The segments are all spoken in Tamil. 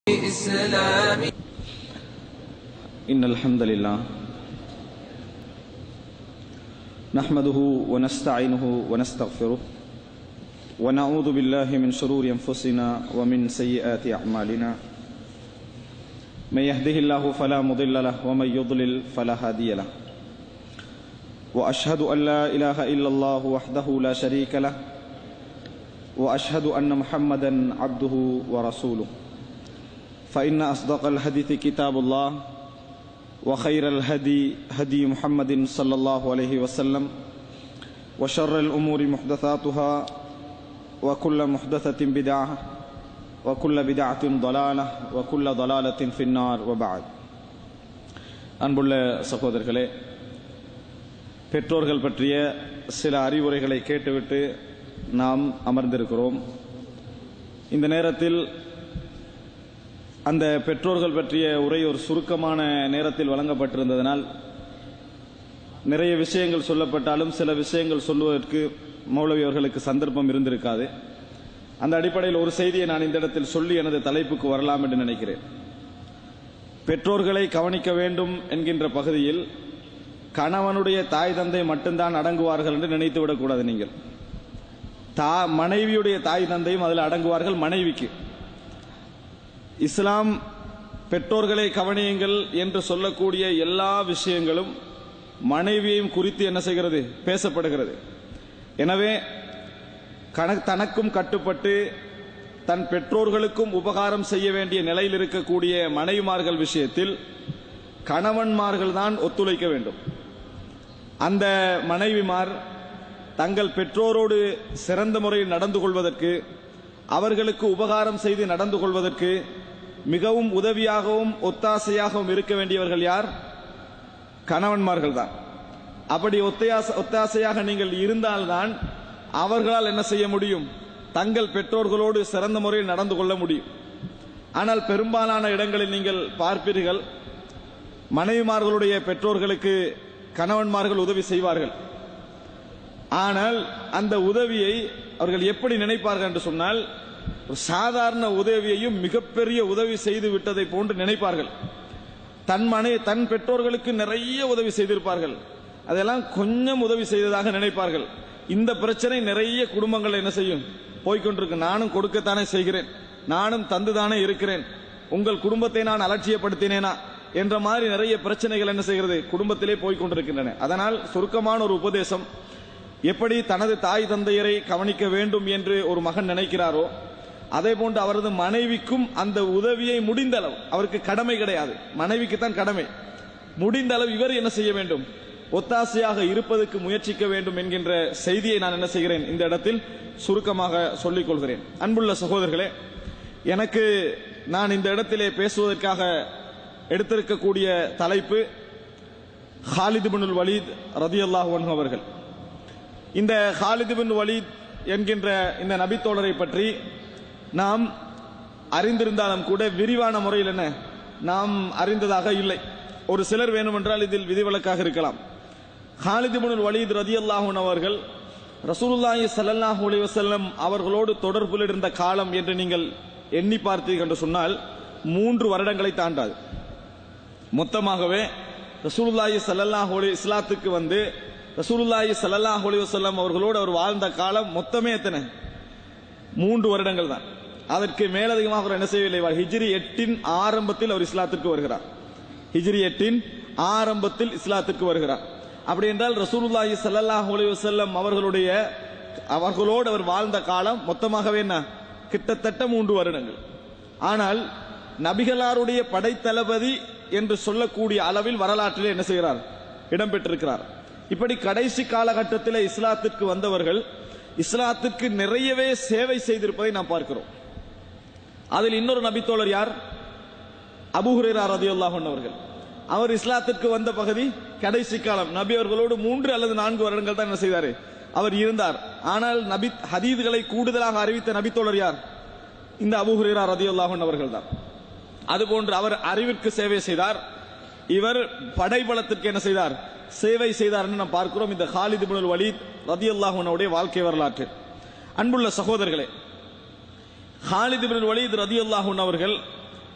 إسلامي إن الحمد لله نحمده ونستعينه ونستغفره ونعوذ بالله من شرور أنفسنا ومن سيئات أعمالنا من يهده الله فلا مضل له ومن يضلل فلا هادي له وأشهد أن لا إله إلا الله وحده لا شريك له وأشهد أن محمدا عبده ورسوله فإن أصدق الحديث كتاب الله وخير الهدي هدي محمد صلى الله عليه وسلم وشر الأمور محدثاتها وكل محدثة بدعة وكل بدعة ضلالة وكل ضلالة في النار وبعد அன்புள்ள சகோதரர்களே பெற்றோர்கள் பற்றிய சில அறிவுரைகளை கேட்டுவிட்டு நாம் அமர்ந்திருக்கிறோம் இந்த நேரத்தில் அந்த பெற்றோர்கள் பற்றிய உரை ஒரு சுருக்கமான நேரத்தில் வழங்கப்பட்டிருந்ததனால் நிறைய விஷயங்கள் சொல்லப்பட்டாலும் சில விஷயங்கள் சொல்லுவதற்கு மௌலவி அவர்களுக்கு சந்தர்ப்பம் இருந்திருக்காது அந்த அடிப்படையில் ஒரு செய்தியை நான் இந்த இடத்தில் சொல்லி எனது தலைப்புக்கு வரலாம் என்று நினைக்கிறேன் பெற்றோர்களை கவனிக்க வேண்டும் என்கின்ற பகுதியில் கணவனுடைய தாய் தந்தை மட்டும்தான் அடங்குவார்கள் என்று நினைத்து விடக்கூடாது நீங்கள் தா மனைவியுடைய தாய் தந்தையும் அதில் அடங்குவார்கள் மனைவிக்கு இஸ்லாம் பெற்றோர்களை கவனியுங்கள் என்று சொல்லக்கூடிய எல்லா விஷயங்களும் மனைவியையும் குறித்து என்ன செய்கிறது பேசப்படுகிறது எனவே கண- தனக்கும் கட்டுப்பட்டு தன் பெற்றோர்களுக்கும் உபகாரம் செய்ய வேண்டிய நிலையில் இருக்கக்கூடிய மனைவிமார்கள் விஷயத்தில் கணவன்மார்கள் தான் ஒத்துழைக்க வேண்டும் அந்த மனைவிமார் தங்கள் பெற்றோரோடு சிறந்த முறையில் நடந்து கொள்வதற்கு அவர்களுக்கு உபகாரம் செய்து நடந்து கொள்வதற்கு மிகவும் உதவியாகவும் ஒத்தாசையாகவும் இருக்க வேண்டியவர்கள் யார் கணவன்மார்கள் தான் அப்படி ஒத்தையாச ஒத்தாசையாக நீங்கள் இருந்தால்தான் அவர்களால் என்ன செய்ய முடியும் தங்கள் பெற்றோர்களோடு சிறந்த முறையில் நடந்து கொள்ள முடியும் ஆனால் பெரும்பாலான இடங்களில் நீங்கள் பார்ப்பீர்கள் மனைவிமார்களுடைய பெற்றோர்களுக்கு கணவன்மார்கள் உதவி செய்வார்கள் ஆனால் அந்த உதவியை அவர்கள் எப்படி நினைப்பார்கள் என்று சொன்னால் ஒரு சாதாரண உதவியையும் மிகப்பெரிய உதவி செய்து விட்டதை போன்று நினைப்பார்கள் தன் மனை தன் பெற்றோர்களுக்கு நிறைய உதவி செய்திருப்பார்கள் அதெல்லாம் கொஞ்சம் உதவி செய்ததாக நினைப்பார்கள் இந்த பிரச்சனை நிறைய குடும்பங்கள் என்ன செய்யும் போய்கொண்டிருக்கு நானும் கொடுக்கத்தானே செய்கிறேன் நானும் தந்துதானே இருக்கிறேன் உங்கள் குடும்பத்தை நான் அலட்சியப்படுத்தினேனா என்ற மாதிரி நிறைய பிரச்சனைகள் என்ன செய்கிறது குடும்பத்திலே போய்கொண்டிருக்கின்றன அதனால் சுருக்கமான ஒரு உபதேசம் எப்படி தனது தாய் தந்தையரை கவனிக்க வேண்டும் என்று ஒரு மகன் நினைக்கிறாரோ அதே போன்று அவரது மனைவிக்கும் அந்த உதவியை முடிந்த அளவு அவருக்கு கடமை கிடையாது மனைவிக்கு தான் கடமை முடிந்த அளவு இவர் என்ன செய்ய வேண்டும் ஒத்தாசையாக இருப்பதற்கு முயற்சிக்க வேண்டும் என்கின்ற செய்தியை நான் என்ன செய்கிறேன் இந்த இடத்தில் சுருக்கமாக சொல்லிக் கொள்கிறேன் அன்புள்ள சகோதரர்களே எனக்கு நான் இந்த இடத்திலே பேசுவதற்காக எடுத்திருக்கக்கூடிய தலைப்பு ஹாலித் பினுல் வலீத் ரதியல்லாஹு அன்ஹு அவர்கள் இந்த ஹாலித் பின் வலீத் என்கின்ற இந்த நபித்தோழரை பற்றி நாம் அறிந்திருந்தாலும் கூட விரிவான முறையில் என்ன நாம் அறிந்ததாக இல்லை ஒரு சிலர் வேண்டுமென்றால் இதில் விதிவிலக்காக இருக்கலாம் ஹாலித் பின் வலீத் ரதியல்லாஹு அவர்கள் ரசூலுல்லாஹி ஸல்லல்லாஹு அலைஹி வஸல்லம் அவர்களோடு தொடர்பில் இருந்த காலம் என்று நீங்கள் எண்ணி பார்த்தீர்கள் என்று சொன்னால் மூன்று வருடங்களை தாண்டாது மொத்தமாகவே ரசூலுல்லாஹி ஸல்லல்லாஹு அலைஹி இஸ்லாத்துக்கு வந்து ரசூலுல்லாஹி ஸல்லல்லாஹு அலைஹி வஸல்லம் அவர்களோடு அவர் வாழ்ந்த காலம் மொத்தமே எத்தனை மூன்று வருடங்கள் தான் அதற்கு மேலதிகமாக அவர் என்ன செய்யவில்லை அவர் ஹிஜ்ரி எட்டின் ஆரம்பத்தில் அவர் இஸ்லாத்திற்கு வருகிறார் ஹிஜ்ரி எட்டின் ஆரம்பத்தில் இஸ்லாத்திற்கு வருகிறார் அப்படி என்றால் ரசூலுல்லாஹி ஸல்லல்லாஹு அலைஹி வஸல்லம் அவர்களுடைய அவர்களோடு அவர் வாழ்ந்த காலம் மொத்தமாகவே என்ன கிட்டத்தட்ட மூன்று வருடங்கள் ஆனால் நபிகளாருடைய படைத்தளபதி என்று சொல்லக்கூடிய அளவில் வரலாற்றில் என்ன செய்கிறார் இடம்பெற்றிருக்கிறார் இப்படி கடைசி காலகட்டத்தில் இஸ்லாத்திற்கு வந்தவர்கள் இஸ்லாத்திற்கு நிறையவே சேவை செய்திருப்பதை நாம் பார்க்கிறோம் அதில் இன்னொரு நபித்தோழர் யார் அபுஹுரேரா ரதியுல்லாஹ் அவர்கள் அவர் இஸ்லாத்திற்கு வந்த பகுதி கடைசி காலம் நபி அவர்களோடு மூன்று அல்லது நான்கு வருடங்கள் தான் என்ன செய்தார் அவர் இருந்தார் ஆனால் நபி ஹதீதுகளை கூடுதலாக அறிவித்த நபித்தோழர் யார் இந்த அபுஹுரேரா ரதியுல்லாஹன் அவர்கள் தான் அதுபோன்று அவர் அறிவிற்கு சேவை செய்தார் இவர் படைபலத்திற்கு என்ன செய்தார் சேவை செய்தார் என்று நாம் பார்க்கிறோம் இந்த ஹாலித் இப்னுல் வலீத் ரதியுல்லாஹுடைய வாழ்க்கை வரலாற்று அன்புள்ள சகோதரர்களே ஹாலித் இப்னு வலீத் ரதியுல்லாஹு அவர்கள்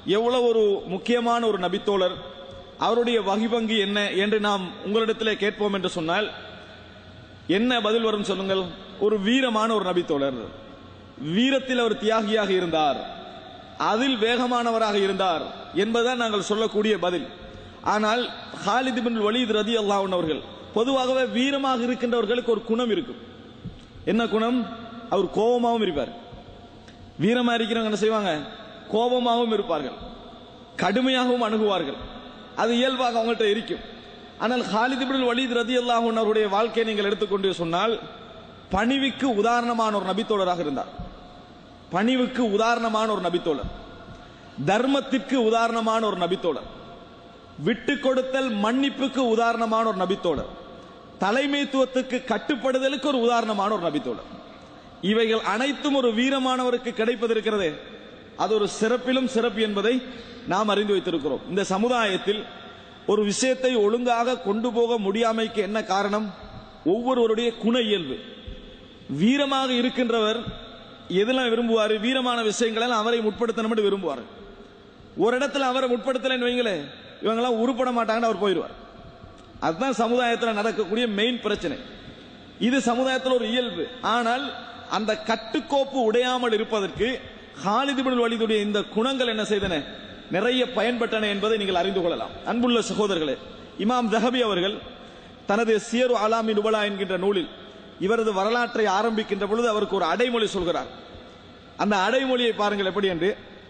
எவ்வளவு ஒரு முக்கியமான ஒரு நபித்தோழர் அவருடைய வகிபங்கு என்ன என்று நாம் உங்களிடத்திலே கேட்போம் என்று சொன்னால் என்ன பதில் வரும் சொல்லுங்கள் ஒரு வீரமான ஒரு நபித்தோழர் வீரத்தில் அவர் தியாகியாக இருந்தார் அதில் வேகமானவராக இருந்தார் என்பதுதான் நாங்கள் சொல்லக்கூடிய பதில் ஆனால் ஹாலித் பின் வலீத் ரதி அல்லாஹ் அவர்கள் பொதுவாகவே வீரமாக இருக்கின்றவர்களுக்கு ஒரு குணம் இருக்கும் என்ன குணம் அவர் கோபமாகவும் இருப்பார் வீரமா இருக்கிறவங்க என்ன செய்வாங்க கோபமாகவும் இருப்பார்கள் கடுமையாகவும் அணுகுவார்கள் அது இயல்பாக அவங்கள்ட்ட இருக்கும் ஆனால் ஹாலித் பின் வலீத் ரதி அல்லாஹ் அவருடைய வாழ்க்கையை நீங்கள் எடுத்துக்கொண்டு சொன்னால் பணிவுக்கு உதாரணமான ஒரு நபித்தோழராக இருந்தார் பணிவுக்கு உதாரணமான ஒரு நபித்தோழர் தர்மத்திற்கு உதாரணமான ஒரு நபித்தோழர் விட்டு கொடுத்தல் மன்னிப்புக்கு உதாரணமான ஒரு நபித்தோழர் தலைமைத்துவத்துக்கு கட்டுப்படுதலுக்கு ஒரு உதாரணமான ஒரு நபித்தோழர் இவைகள் அனைத்தும் ஒரு வீரமானவருக்கு கிடைப்பது இருக்கிறதே அது ஒரு சிறப்பிலும் சிறப்பு என்பதை நாம் அறிந்து வைத்திருக்கிறோம் இந்த சமுதாயத்தில் ஒரு விஷயத்தை ஒழுங்காக கொண்டு போக முடியாமைக்கு என்ன காரணம் ஒவ்வொருவருடைய குண இயல்பு வீரமாக இருக்கின்றவர் எதெல்லாம் விரும்புவார் வீரமான விஷயங்களை அவரை முற்படுத்தணும் விரும்புவார் ஒரு இடத்துல அவரை முற்படுத்தலைன்னு வைங்களே இவங்கெல்லாம் உருப்பட மாட்டாங்கன்னு அவர் போயிடுவார் அதுதான் சமுதாயத்தில் நடக்கக்கூடிய மெயின் பிரச்சனை இது சமுதாயத்தில் ஒரு இயல்பு ஆனால் அந்த கட்டுக்கோப்பு உடையாமல் இருப்பதற்கு ஹாலிது பின் வலிதுடைய இந்த குணங்கள் என்ன செய்தன நிறைய பயன்பட்டன என்பதை நீங்கள் அறிந்து கொள்ளலாம் அன்புள்ள சகோதரர்களே இமாம் ஜஹபி அவர்கள் தனது சியரு அலாமி நுபலா என்கின்ற நூலில் இவரது வரலாற்றை ஆரம்பிக்கின்ற பொழுது அவருக்கு ஒரு அடைமொழி சொல்கிறார் அந்த அடைமொழியை பாருங்கள் எப்படி என்று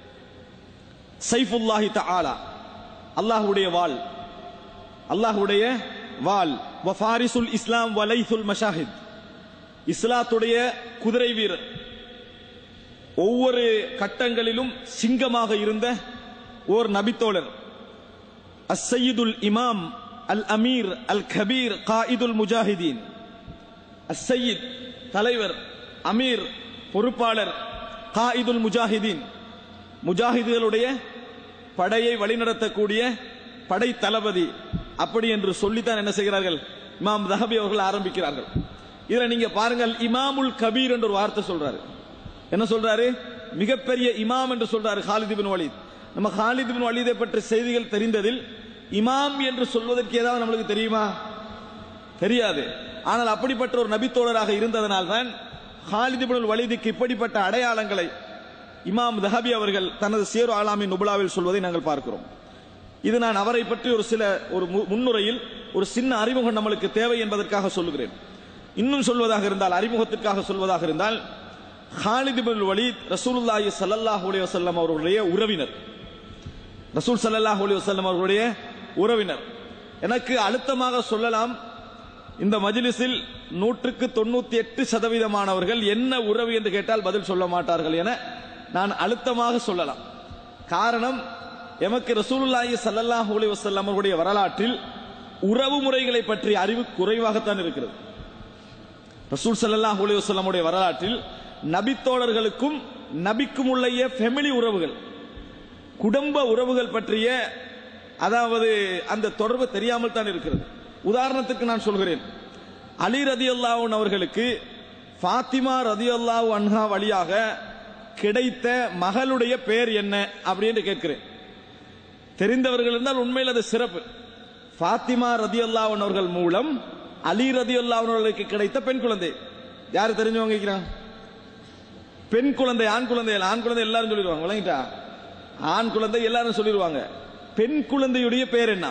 சைஃபுல்லாஹி தஆலா அல்லாஹ்வுடைய வாள் அல்லாஹ்வுடைய வாள் வஃபாரிசுல் இஸ்லாம் வலைசுல் மஷாஹித் இஸ்லாத்துடைய குதிரை வீரர் ஒவ்வொரு கட்டங்களிலும் சிங்கமாக இருந்த ஓர் நபித்தோழர் அஸ்ஸையிதுல் இமாம் அல் அமீர் அல் கபீர் காயிதுல் முஜாஹிதீன் அஸ்ஸையித் தலைவர் அமீர் பொறுப்பாளர் காயிதுல் முஜாஹிதீன் முஜாஹிதுகளுடைய படையை வழிநடத்தக்கூடிய படை தளபதி அப்படி என்று சொல்லித்தான் என்ன செய்கிறார்கள் இமாம் தஹபி அவர்கள் ஆரம்பிக்கிறார்கள் இதுல நீங்க பாருங்கள் இமாமுல் கபீர் என்ற ஒரு வார்த்தை சொல்றாரு என்ன சொல்றாரு மிகப்பெரிய இமாம் என்று சொல்றாரு ஹாலித் பின் வலீத் நம்ம ஹாலித் பின் வலீதை பற்றி செய்திகள் தெரிந்ததில் இமாம் என்று சொல்வதற்கு ஏதாவது நம்மளுக்கு தெரியுமா தெரியாது ஆனால் அப்படிப்பட்ட ஒரு நபித்தோழராக இருந்ததனால் தான் ஹாலித் பின் வலீதுக்கு இப்படிப்பட்ட அடையாளங்களை இமாம் தஹபி அவர்கள் தனது சேரு ஆலாமின் நுபுலாவில் சொல்வதை நாங்கள் பார்க்கிறோம் இது நான் அவரை பற்றி ஒரு சில ஒரு மு- முன்னுரையில் ஒரு சின்ன அறிமுகம் நம்மளுக்கு தேவை என்பதற்காக சொல்லுகிறேன் இன்னும் சொல்வதாக இருந்தால் அறிமுகத்திற்காக சொல்வதாக இருந்தால் ஹாலித் பின் வலீத் ரசூலுல்லாஹி ஸல்லல்லாஹு அலைஹி வஸல்லம் அவர்களுடைய உறவினர் ரசூல் ஸல்லல்லாஹு அலைஹி வஸல்லம் அவர்களுடைய உறவினர் எனக்கு அழுத்தமாக சொல்லலாம் இந்த மஜ்லிஸில் நூற்றுக்கு தொண்ணூத்தி எட்டு சதவீதமானவர்கள் என்ன உறவு என்று கேட்டால் பதில் சொல்ல மாட்டார்கள் என நான் அழுத்தமாக சொல்லலாம் காரணம் எமக்கு ரசூலுல்லாஹி ஸல்லல்லாஹு அலைஹி வஸல்லம் அவர்களுடைய வரலாற்றில் உறவு முறைகளை பற்றிய அறிவு குறைவாகத்தான் இருக்கிறது ரசூல் ஸல்லல்லாஹு அலைஹி வஸல்லமுடைய வரலாற்றில் நபித்தோழர்களுக்கும் நபிக்கும் உள்ள ஃபெமிலி உறவுகள் குடும்ப உறவுகள் பற்றிய அதாவது அந்த தொடர்பு தெரியாமல் தான் இருக்கிறது உதாரணத்துக்கு நான் சொல்கிறேன் அலி ரதியல்லாஹு அவர்களுக்கு ஃபாத்திமா ரதியல்லாஹு அன்ஹா வழியாக கிடைத்த மகளுடைய பெயர் என்ன அப்படின்னு கேட்கிறேன் தெரிந்தவர்கள் இருந்தால் உண்மையில் அது சிறப்பு ஃபாத்திமா ரதியல்லாஹு அவர்கள் மூலம் அலி ரதியல்லாஹு அவர்களுக்கு கிடைத்த பெண் குழந்தை யாரு தெரிஞ்சவங்க இருக்கிறாங்க பெண் குழந்தை ஆண் குழந்தை இல்ல, ஆண் குழந்தை எல்லாரும் சொல்லிடுவாங்க விளங்கிட்டா ஆண் குழந்தை எல்லாரும் சொல்லிடுவாங்க பெண் குழந்தையுடைய பேர் என்ன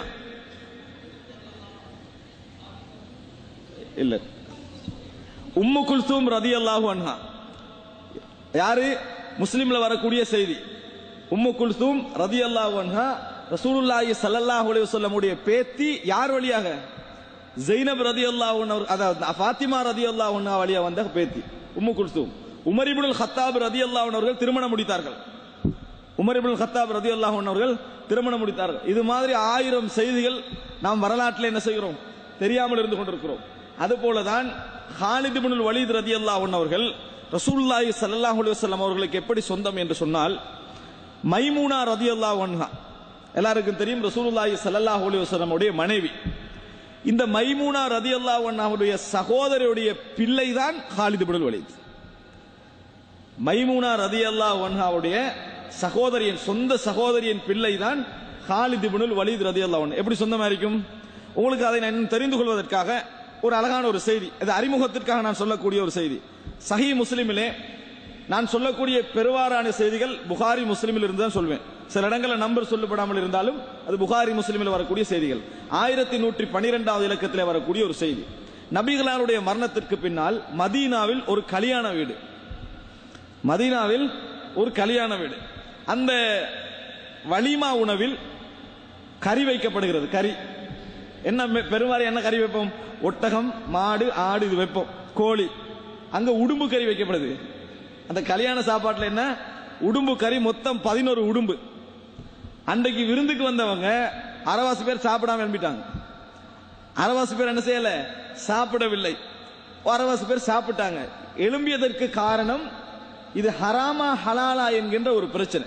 இல்ல உம்மு குல்சூம் ரதி அல்லாஹு அன்ஹா யாரு முஸ்லிம்ல வரக்கூடிய செய்தி உம்மு குல்சூம் ரதி அல்லாஹு அன்ஹா ரசூலுல்லாஹி ஸல்லல்லாஹு அலைஹி வஸல்லமுடைய பேத்தி யார் வழியாக ஜெய்னப் ரதி அல்லாஹு அதாவது ஃபாத்திமா ரதி அல்லாஹு அன்ஹா வழியா வந்த பேத்தி Umm Kulthum Umar ibnul Khattab ரதி அல்லாஹு அவர்கள் திருமணம் முடித்தார்கள் உமர் இப்னுல் ஹத்தாப் ரதி அல்லாஹு அவர்கள் திருமணம் முடித்தார்கள் இது மாதிரி ஆயிரம் செய்திகள் நாம் வரலாற்றில் என்ன செய்கிறோம் தெரியாமல் இருந்து கொண்டிருக்கிறோம் அதுபோலதான் ஹாலித் இப்னுல் வலீத் ரதி அல்லாஹு அவர்கள் ரசூலுல்லாஹி ஸல்லல்லாஹு அலைஹி வஸல்லம் அவர்களுக்கு எப்படி சொந்தம் என்று சொன்னால் மைமூனா ரதி அன்ஹா எல்லாருக்கும் தெரியும் ரசூலுல்லாஹி ஸல்லல்லாஹு அலைஹி வஸல்லம் உடைய மனைவி இந்த மைமூனா ரதி அல்லாஹுடைய சகோதரியுடைய பிள்ளைதான் ஹாலித் இப்னுல் வலீத் மைமூனா ரதி அல்லாஹ் ஒன்ஹாவுடைய சகோதரியின் சொந்த சகோதரியின் பிள்ளை தான் ஹாலித் இப்னுல் வலீத் ரதியல்லாஹு அன்ஹு எப்படி சொந்தமா இருக்கும் உங்களுக்கு அதை நான் இன்னும் தெரிந்து கொள்வதற்காக ஒரு அழகான ஒரு செய்தி இது அறிமுகத்திற்காக நான் சொல்லக்கூடிய ஒரு செய்தி சஹி முஸ்லிமிலே நான் சொல்லக்கூடிய பெருவாரான செய்திகள் புகாரி முஸ்லிமில் இருந்து தான் சொல்வேன் சில இடங்களில் நம்பர் சொல்லப்படாமல் இருந்தாலும் அது புகாரி முஸ்லிமில் வரக்கூடிய செய்திகள் ஆயிரத்தி நூற்றி பனிரெண்டாவது இலக்கத்தில் வரக்கூடிய ஒரு செய்தி நபிகளாருடைய மரணத்திற்கு பின்னால் மதீனாவில் ஒரு கல்யாண வீடு மதீனாவில் ஒரு கல்யாண வீடு அந்த வலிமா உணவில் கறி வைக்கப்படுகிறது கறி என்ன மெ- பெரும்பாலும் என்ன கறி வைப்போம் ஒட்டகம் மாடு ஆடு இது வைப்போம் கோழி அங்க உடும்பு கறி வைக்கப்படுது அந்த கல்யாண சாப்பாட்டுல என்ன உடும்பு கறி மொத்தம் பதினோரு உடும்பு அன்றைக்கு விருந்துக்கு வந்தவங்க அரைவாசி பேர் சாப்பிடாம எழுப்பிட்டாங்க அரைவாசி பேர் என்ன செய்யல சாப்பிடவில்லை அரைவாசி பேர் சாப்பிட்டாங்க எழும்பியதற்கு காரணம் இது ஹராமா ஹலாலா என்கின்ற ஒரு பிரச்சனை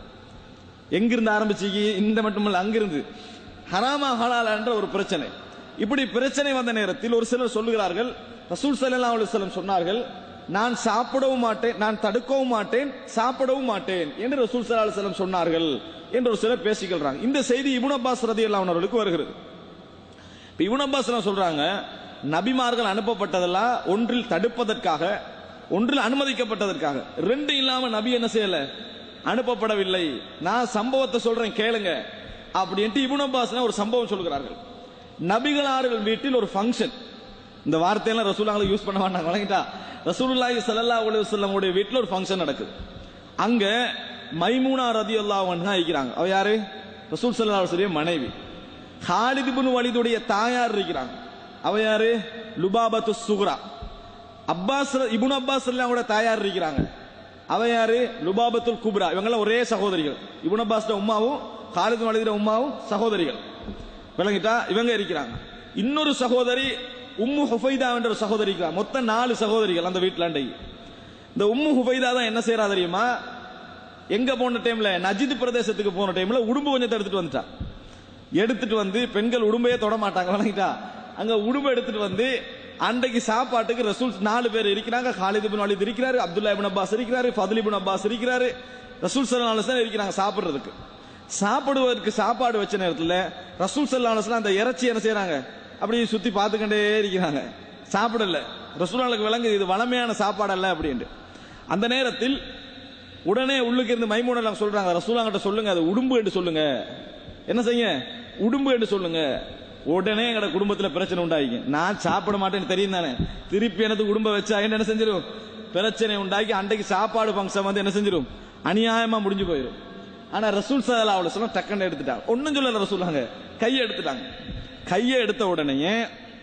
எங்கிருந்து ஆரம்பிச்சீங்க இந்த மட்டுமல்ல அங்கிருந்து ஹராமா ஹலாலா என்ற ஒரு பிரச்சனை இப்படி பிரச்சனை வந்த நேரத்தில் ஒரு சிலர் சொல்லுகிறார்கள் ரசூல் ஸல்லல்லாஹு அலைஹி வஸல்லம் சொன்னார்கள் நான் சாப்பிடவும் மாட்டேன் நான் தடுக்கவும் மாட்டேன் சாப்பிடவும் மாட்டேன் என்று ரசூல் ஸல்லல்லாஹு அலைஹி வஸல்லம் சொன்னார்கள் என்று ஒரு சிலர் பேசிக்கிறாங்க இந்த செய்தி இப்னு அப்பாஸ் ரதியல்லாஹு அன்ஹு அவர்களுக்கு வருகிறது இப்ப இப்னு அப்பாஸ் என்ன சொல்றாங்க நபிமார்கள் அனுப்பப்பட்டதெல்லாம் ஒன்றில் தடுப்பதற்காக ஒன்றில் அனுமதிக்கப்பட்டதற்காக ரெண்டு இல்லாம நபி என்ன செய்யல அனுப்பப்படவில்லை நான் சம்பவத்தை சொல்றேன் கேளுங்க அப்படின்ட்டு இப்னு அப்பாஸ் ஒரு சம்பவம் சொல்கிறார்கள் நபிகளார்கள் வீட்டில் ஒரு ஃபங்க்ஷன் இந்த வார்த்தையெல்லாம் ரசூலாங்களை யூஸ் பண்ண மாட்டாங்க வழங்கிட்டா ரசூலுல்லாஹி ஸல்லல்லாஹு அலைஹி வஸல்லம் உடைய வீட்டில் ஒரு ஃபங்க்ஷன் நடக்குது அங்க மைமூனா ரதியல்லாஹு அன்ஹா இருக்கிறாங்க அவ யாரு ரசூல் ஸல்லல்லாஹு அலைஹி வஸல்லம் மனைவி ஹாலித் இப்னு வலிதுடைய தாயார் இருக்கிறாங்க அவ யாரு லுபாபத்து சுக்ரா அப்பாஸ் ர- இப்னு அப்பாஸ் எல்லாம் கூட தாயார் இருக்கிறாங்க அவ யாரு லுபாபத்துல் குப்ரா இவங்கெல்லாம் ஒரே சகோதரிகள் இப்னு அப்பாஸ் உம்மாவும் ஹாலித் வலிதுட உம்மாவும் சகோதரிகள் விளங்கிட்டா இவங்க இருக்கிறாங்க இன்னொரு சகோதரி உம்மு ஹுஃபைதா என்ற ஒரு சகோதரி இருக்கிறாங்க மொத்தம் நாலு சகோதரிகள் அந்த வீட்டுல அண்டைக்கு இந்த உம்மு ஹுஃபைதா தான் என்ன செய்யறா தெரியுமா எங்க போன டைம்ல நஜித் பிரதேசத்துக்கு போன டைம்ல உடும்பு கொஞ்சத்தை எடுத்துட்டு வந்துட்டா எடுத்துட்டு வந்து பெண்கள் உடும்பையே தொட மாட்டாங்க வழங்கிட்டா அங்க உடும்பு எடுத்துட்டு வந்து அன்றைக்கு சாப்பாட்டுக்கு ரசூல் நாலு பேர் இருக்கிறாங்க ஹாலித் இப்னு வலீத் இருக்கிறாரு அப்துல்லா இப்னு அப்பாஸ் இருக்கிறாரு ஃபதுல் இப்னு அப்பாஸ் இருக்கிறாரு ரசூல் ஸல்லல்லாஹு அலைஹி வஸல்லம் இருக்கிறாங்க சாப்பிடுறதுக்கு சாப்பிடுவதற்கு சாப்பாடு வச்ச நேரத்துல ரசூல் ஸல்லல்லாஹு அலைஹி வஸல்லம் அந்த இறைச்சி என்ன செய்றாங்க அப்படியே சுத்தி பார்த்துக்கிட்டே இருக்கிறாங்க சாப்பிடல ரசூலுல்லாஹ்க்கு விளங்குது இது வளமையான சாப்பாடு அல்ல அப்படின்ட்டு அந்த நேரத்தில் உடனே உள்ளுக்கு இருந்து மைமூனெல்லாம் சொல்றாங்க ரசூலாங்கிட்ட சொல்லுங்க அது உடும்பு என்று சொல்லுங்க என்ன செய்ய உடும்பு என்று சொல்லுங்க உடனே எங்கட குடும்பத்துல பிரச்சனை உண்டாக்கி நான் சாப்பிட மாட்டேன்னு தெரியும் தானே திருப்பி எனக்கு குடும்ப வச்சா என்ன என்ன செஞ்சிடும் பிரச்சனை உண்டாக்கி அன்றைக்கு சாப்பாடு ஃபங்க்ஷன் வந்து என்ன செஞ்சிடும் அநியாயமா முடிஞ்சு போயிடும் ஆனா ரசூல் சல்லா அவ்வளவு சொல்ல டக்குன்னு எடுத்துட்டாங்க ஒன்னும் சொல்லல ரசூலாங்க கையை எடுத்துட்டாங்க கையை எடுத்த உடனே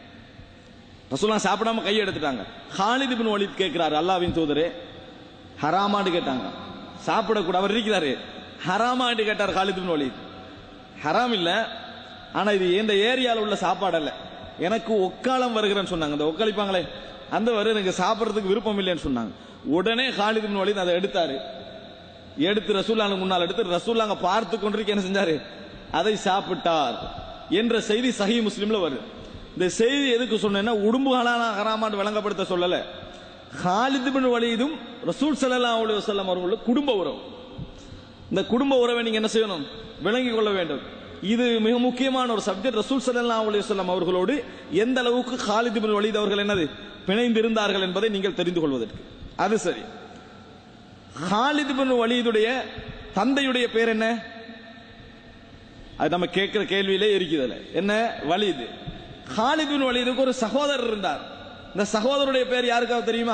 ரசூலா சாப்பிடாம கையை எடுத்துட்டாங்க ஹாலித் பின் வலித் கேட்கிறாரு அல்லாவின் தூதரே ஹராமான்னு கேட்டாங்க சாப்பிடக்கூடாது அவர் இருக்கிறாரு ஹராமான்னு கேட்டார் ஹாலித் பின் வலித் ஹராம் இல்ல ஆனா இது இந்த ஏரியால உள்ள சாப்பாடு அல்ல எனக்கு ஒக்காலம் வருகிறேன்னு சொன்னாங்க அந்த ஒக்களிப்பாங்களே அந்த வரை எனக்கு சாப்பிடுறதுக்கு விருப்பம் இல்லைன்னு சொன்னாங்க உடனே ஹாலித் பின் வலித் அதை எடுத்தாரு எடுத்து ரசூல்லாங்க முன்னால் எடுத்து ரசூல்லாங்க பார்த்து கொண்டிருக்க என்ன செஞ்சாரு அதை சாப்பிட்டார் என்ற செய்தி சஹி முஸ்லிம்ல வருது இந்த செய்தி எதுக்கு சொன்னேன்னா உடும்பு ஹலானா ஹராமான்னு விளங்கப்படுத்த சொல்லல ஹாலித் பின் வலீதும் ரசூல் ஸல்லல்லாஹு அலைஹி வஸல்லம் அவர்களுடைய குடும்ப உறவு இந்த குடும்ப உறவை நீங்க என்ன செய்யணும் விளங்கிக் கொள்ள வேண்டும் இது மிக முக்கியமான ஒரு சப்ஜெக்ட் ரசூல் ஸல்லல்லாஹு அலைஹி வஸல்லம் அவர்களோடு எந்த அளவுக்கு ஹாலித் பின் வலீத் அவர்கள் என்னது பிணைந்திருந்தார்கள் என்பதை நீங்கள் தெரிந்து கொள்வதற்கு அது சரி ஹாலித் பின் வலீதுடைய தந்தையுடைய பேர் என்ன அது நம்ம கேட்கிற கேள்வியிலே இருக்குதுல என்ன வலீது ஹாலித் பின் வலீதுக்கு ஒரு சகோதரர் இருந்தார் இந்த சகோதரருடைய பேர் யாருக்காவது தெரியுமா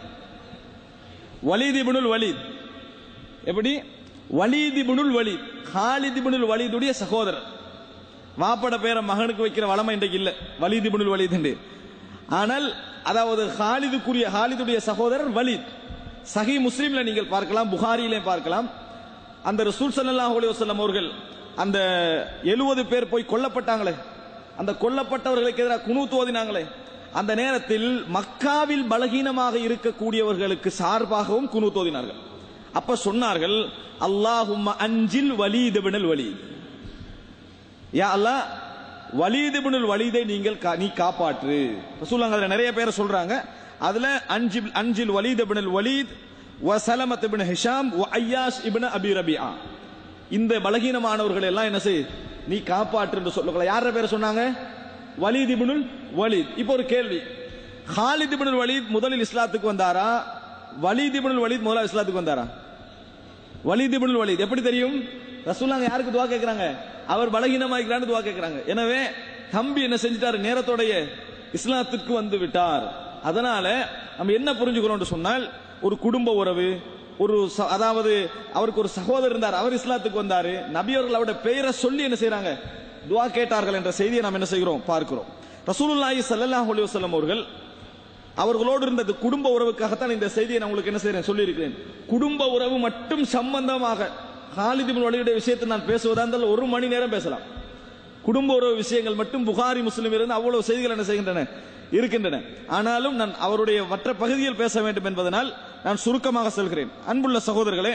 வலீத் இப்னுல் வலீத் எப்படி Walid ibnul Walid Khalid ibnul வலீதுடைய சகோதரர் வாப்பட பேரை மகனுக்கு வைக்கிற வளமை இன்றைக்கு இல்ல வலீத் இப்னுல் வலீத் என்று ஆனால் அதாவது ஹாலிதுக்குரிய ஹாலிதுடைய சகோதரர் வலீத் சஹி முஸ்லிம்ல நீங்கள் பார்க்கலாம் புகாரியிலே பார்க்கலாம் அந்த ரசூல் ஸல்லல்லாஹு அலைஹி வஸல்லம் அவர்கள் அந்த எழுபது பேர் போய் கொல்லப்பட்டாங்களே அந்த கொல்லப்பட்டவர்களுக்கு எதிராக குனூத் ஓதினாங்களே அந்த நேரத்தில் மக்காவில் பலகீனமாக இருக்கக்கூடியவர்களுக்கு சார்பாகவும் குனூத் ஓதினார்கள் அப்ப சொன்னார்கள் அல்லாஹும்ம அஞ்சில் வலீத் இப்னுல் வலீத் யா அல்லாஹ் வலீத் இப்னுல் வலீதை நீங்கள் கா- நீ காப்பாற்று ரசூலுல்லாஹ் அதுல நிறைய பேரை சொல்றாங்க அதுல அஞ்சில் அஞ்சில் வலீத் இப்னுல் வலீத் வ சலமத் இப்னு ஹிஷாம் வ ஐயாஷ் இப்னு அபி ரபிஆ இந்த பலகீனமானவர்கள் எல்லாம் என்ன செய் நீ காப்பாற்று என்று சொல்லலாம் யார பேரை சொன்னாங்க வலீத் இப்னுல் வலீத் இப்போ ஒரு கேள்வி ஹாலித் இப்னுல் வலீத் முதலில் இஸ்லாத்துக்கு வந்தாரா வலீத் இப்னுல் வலீத் முதல்ல இஸ்லாத்துக்கு வந்தாரா வலீத் இப்னுல் வலீத் எப்படி தெரியும் ரசூலுல்லாஹ் யாருக்கு துவா கேட்கறாங்க அவர் பலகீனமாக்கிறான்னு துவா கேட்கறாங்க எனவே தம்பி என்ன செஞ்சிட்டாரு நேரத்தோடைய இஸ்லாத்திற்கு வந்து விட்டார் அதனால நம்ம என்ன புரிஞ்சுக்கிறோம் சொன்னால் ஒரு குடும்ப உறவு ஒரு ச- அதாவது அவருக்கு ஒரு சகோதரர் இருந்தார் அவர் இஸ்லாத்துக்கு வந்தாரு நபி அவர்கள் அவருடைய பெயரை சொல்லி என்ன செய்றாங்க துவா கேட்டார்கள் என்ற செய்தியை நாம் என்ன செய்கிறோம் பார்க்கிறோம் ரசூலுல்லாஹி ஸல்லல்லாஹு அலைஹி வஸல்லம் அவர்கள் அவர்களோடு இருந்த இந்த குடும்ப உறவுக்காகத்தான் இந்த செய்தியை நான் உங்களுக்கு என்ன செய்றேன் சொல்லியிருக்கிறேன் குடும்ப உறவு மட்டும் சம்பந்தமாக ஹாலித் இப்னு வலியுடைய விஷயத்தை நான் பேசுவதா இருந்தால் ஒரு மணி நேரம் பேசலாம் குடும்ப உறவு விஷயங்கள் மட்டும் புகாரி முஸ்லிம் இருந்து அவ்வளவு செய்திகள் என்ன செய்கின்றன இருக்கின்றன ஆனாலும் நான் அவருடைய மற்ற பகுதியில் பேச வேண்டும் என்பதனால் நான் சுருக்கமாக சொல்கிறேன் அன்புள்ள சகோதரர்களே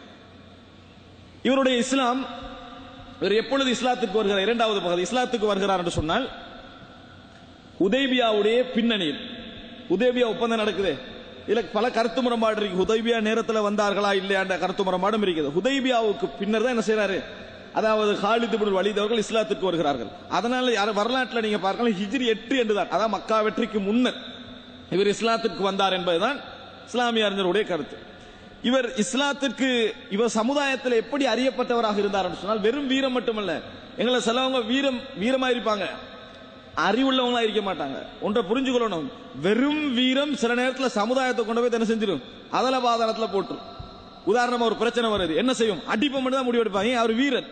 இவருடைய இஸ்லாம் இவர் எப்பொழுது இஸ்லாத்துக்கு வருகிறார் இரண்டாவது பகுதி இஸ்லாத்துக்கு வருகிறார் என்று சொன்னால் உதைபியாவுடைய பின்னணியில் உதேபியா ஒப்பந்தம் நடக்குது இதுல பல கருத்து முரண்பாடு இருக்கு ஹுதைபியா நேரத்தில் வந்தார்களா இல்லையான்ற கருத்து முரண்பாடும் இருக்குது ஹுதைபியாவுக்கு பின்னர் தான் என்ன செய்றாரு அதாவது ஹாலித் இப்னு வலீத் அவர்கள் இஸ்லாத்திற்கு வருகிறார்கள் அதனால யார் வரலாற்றில் நீங்க பார்க்கலாம் ஹிஜ்ரி எட்டு என்றுதான் அதான் மக்கா வெற்றிக்கு முன்னர் இவர் இஸ்லாத்திற்கு வந்தார் என்பதுதான் இஸ்லாமிய அறிஞருடைய கருத்து இவர் இஸ்லாத்திற்கு இவர் சமுதாயத்தில் எப்படி அறியப்பட்டவராக இருந்தார் என்று சொன்னால் வெறும் வீரம் மட்டுமல்ல எங்களை சிலவங்க வீரம் வீரமா இருப்பாங்க அறிவுள்ளவங்களா இருக்க மாட்டாங்க ஒன்றை புரிஞ்சுக்கொள்ளணும் வெறும் வீரம் சில நேரத்தில் சமுதாயத்தை கொண்டு போய் என்ன செஞ்சிடும் அதல பாதாளத்துல போட்டுரும் உதாரணமா ஒரு பிரச்சனை வருது என்ன செய்யும் அடிப்பை மட்டும் தான் முடிவெடுப்பாங்க ஏன் அவர் வீரன்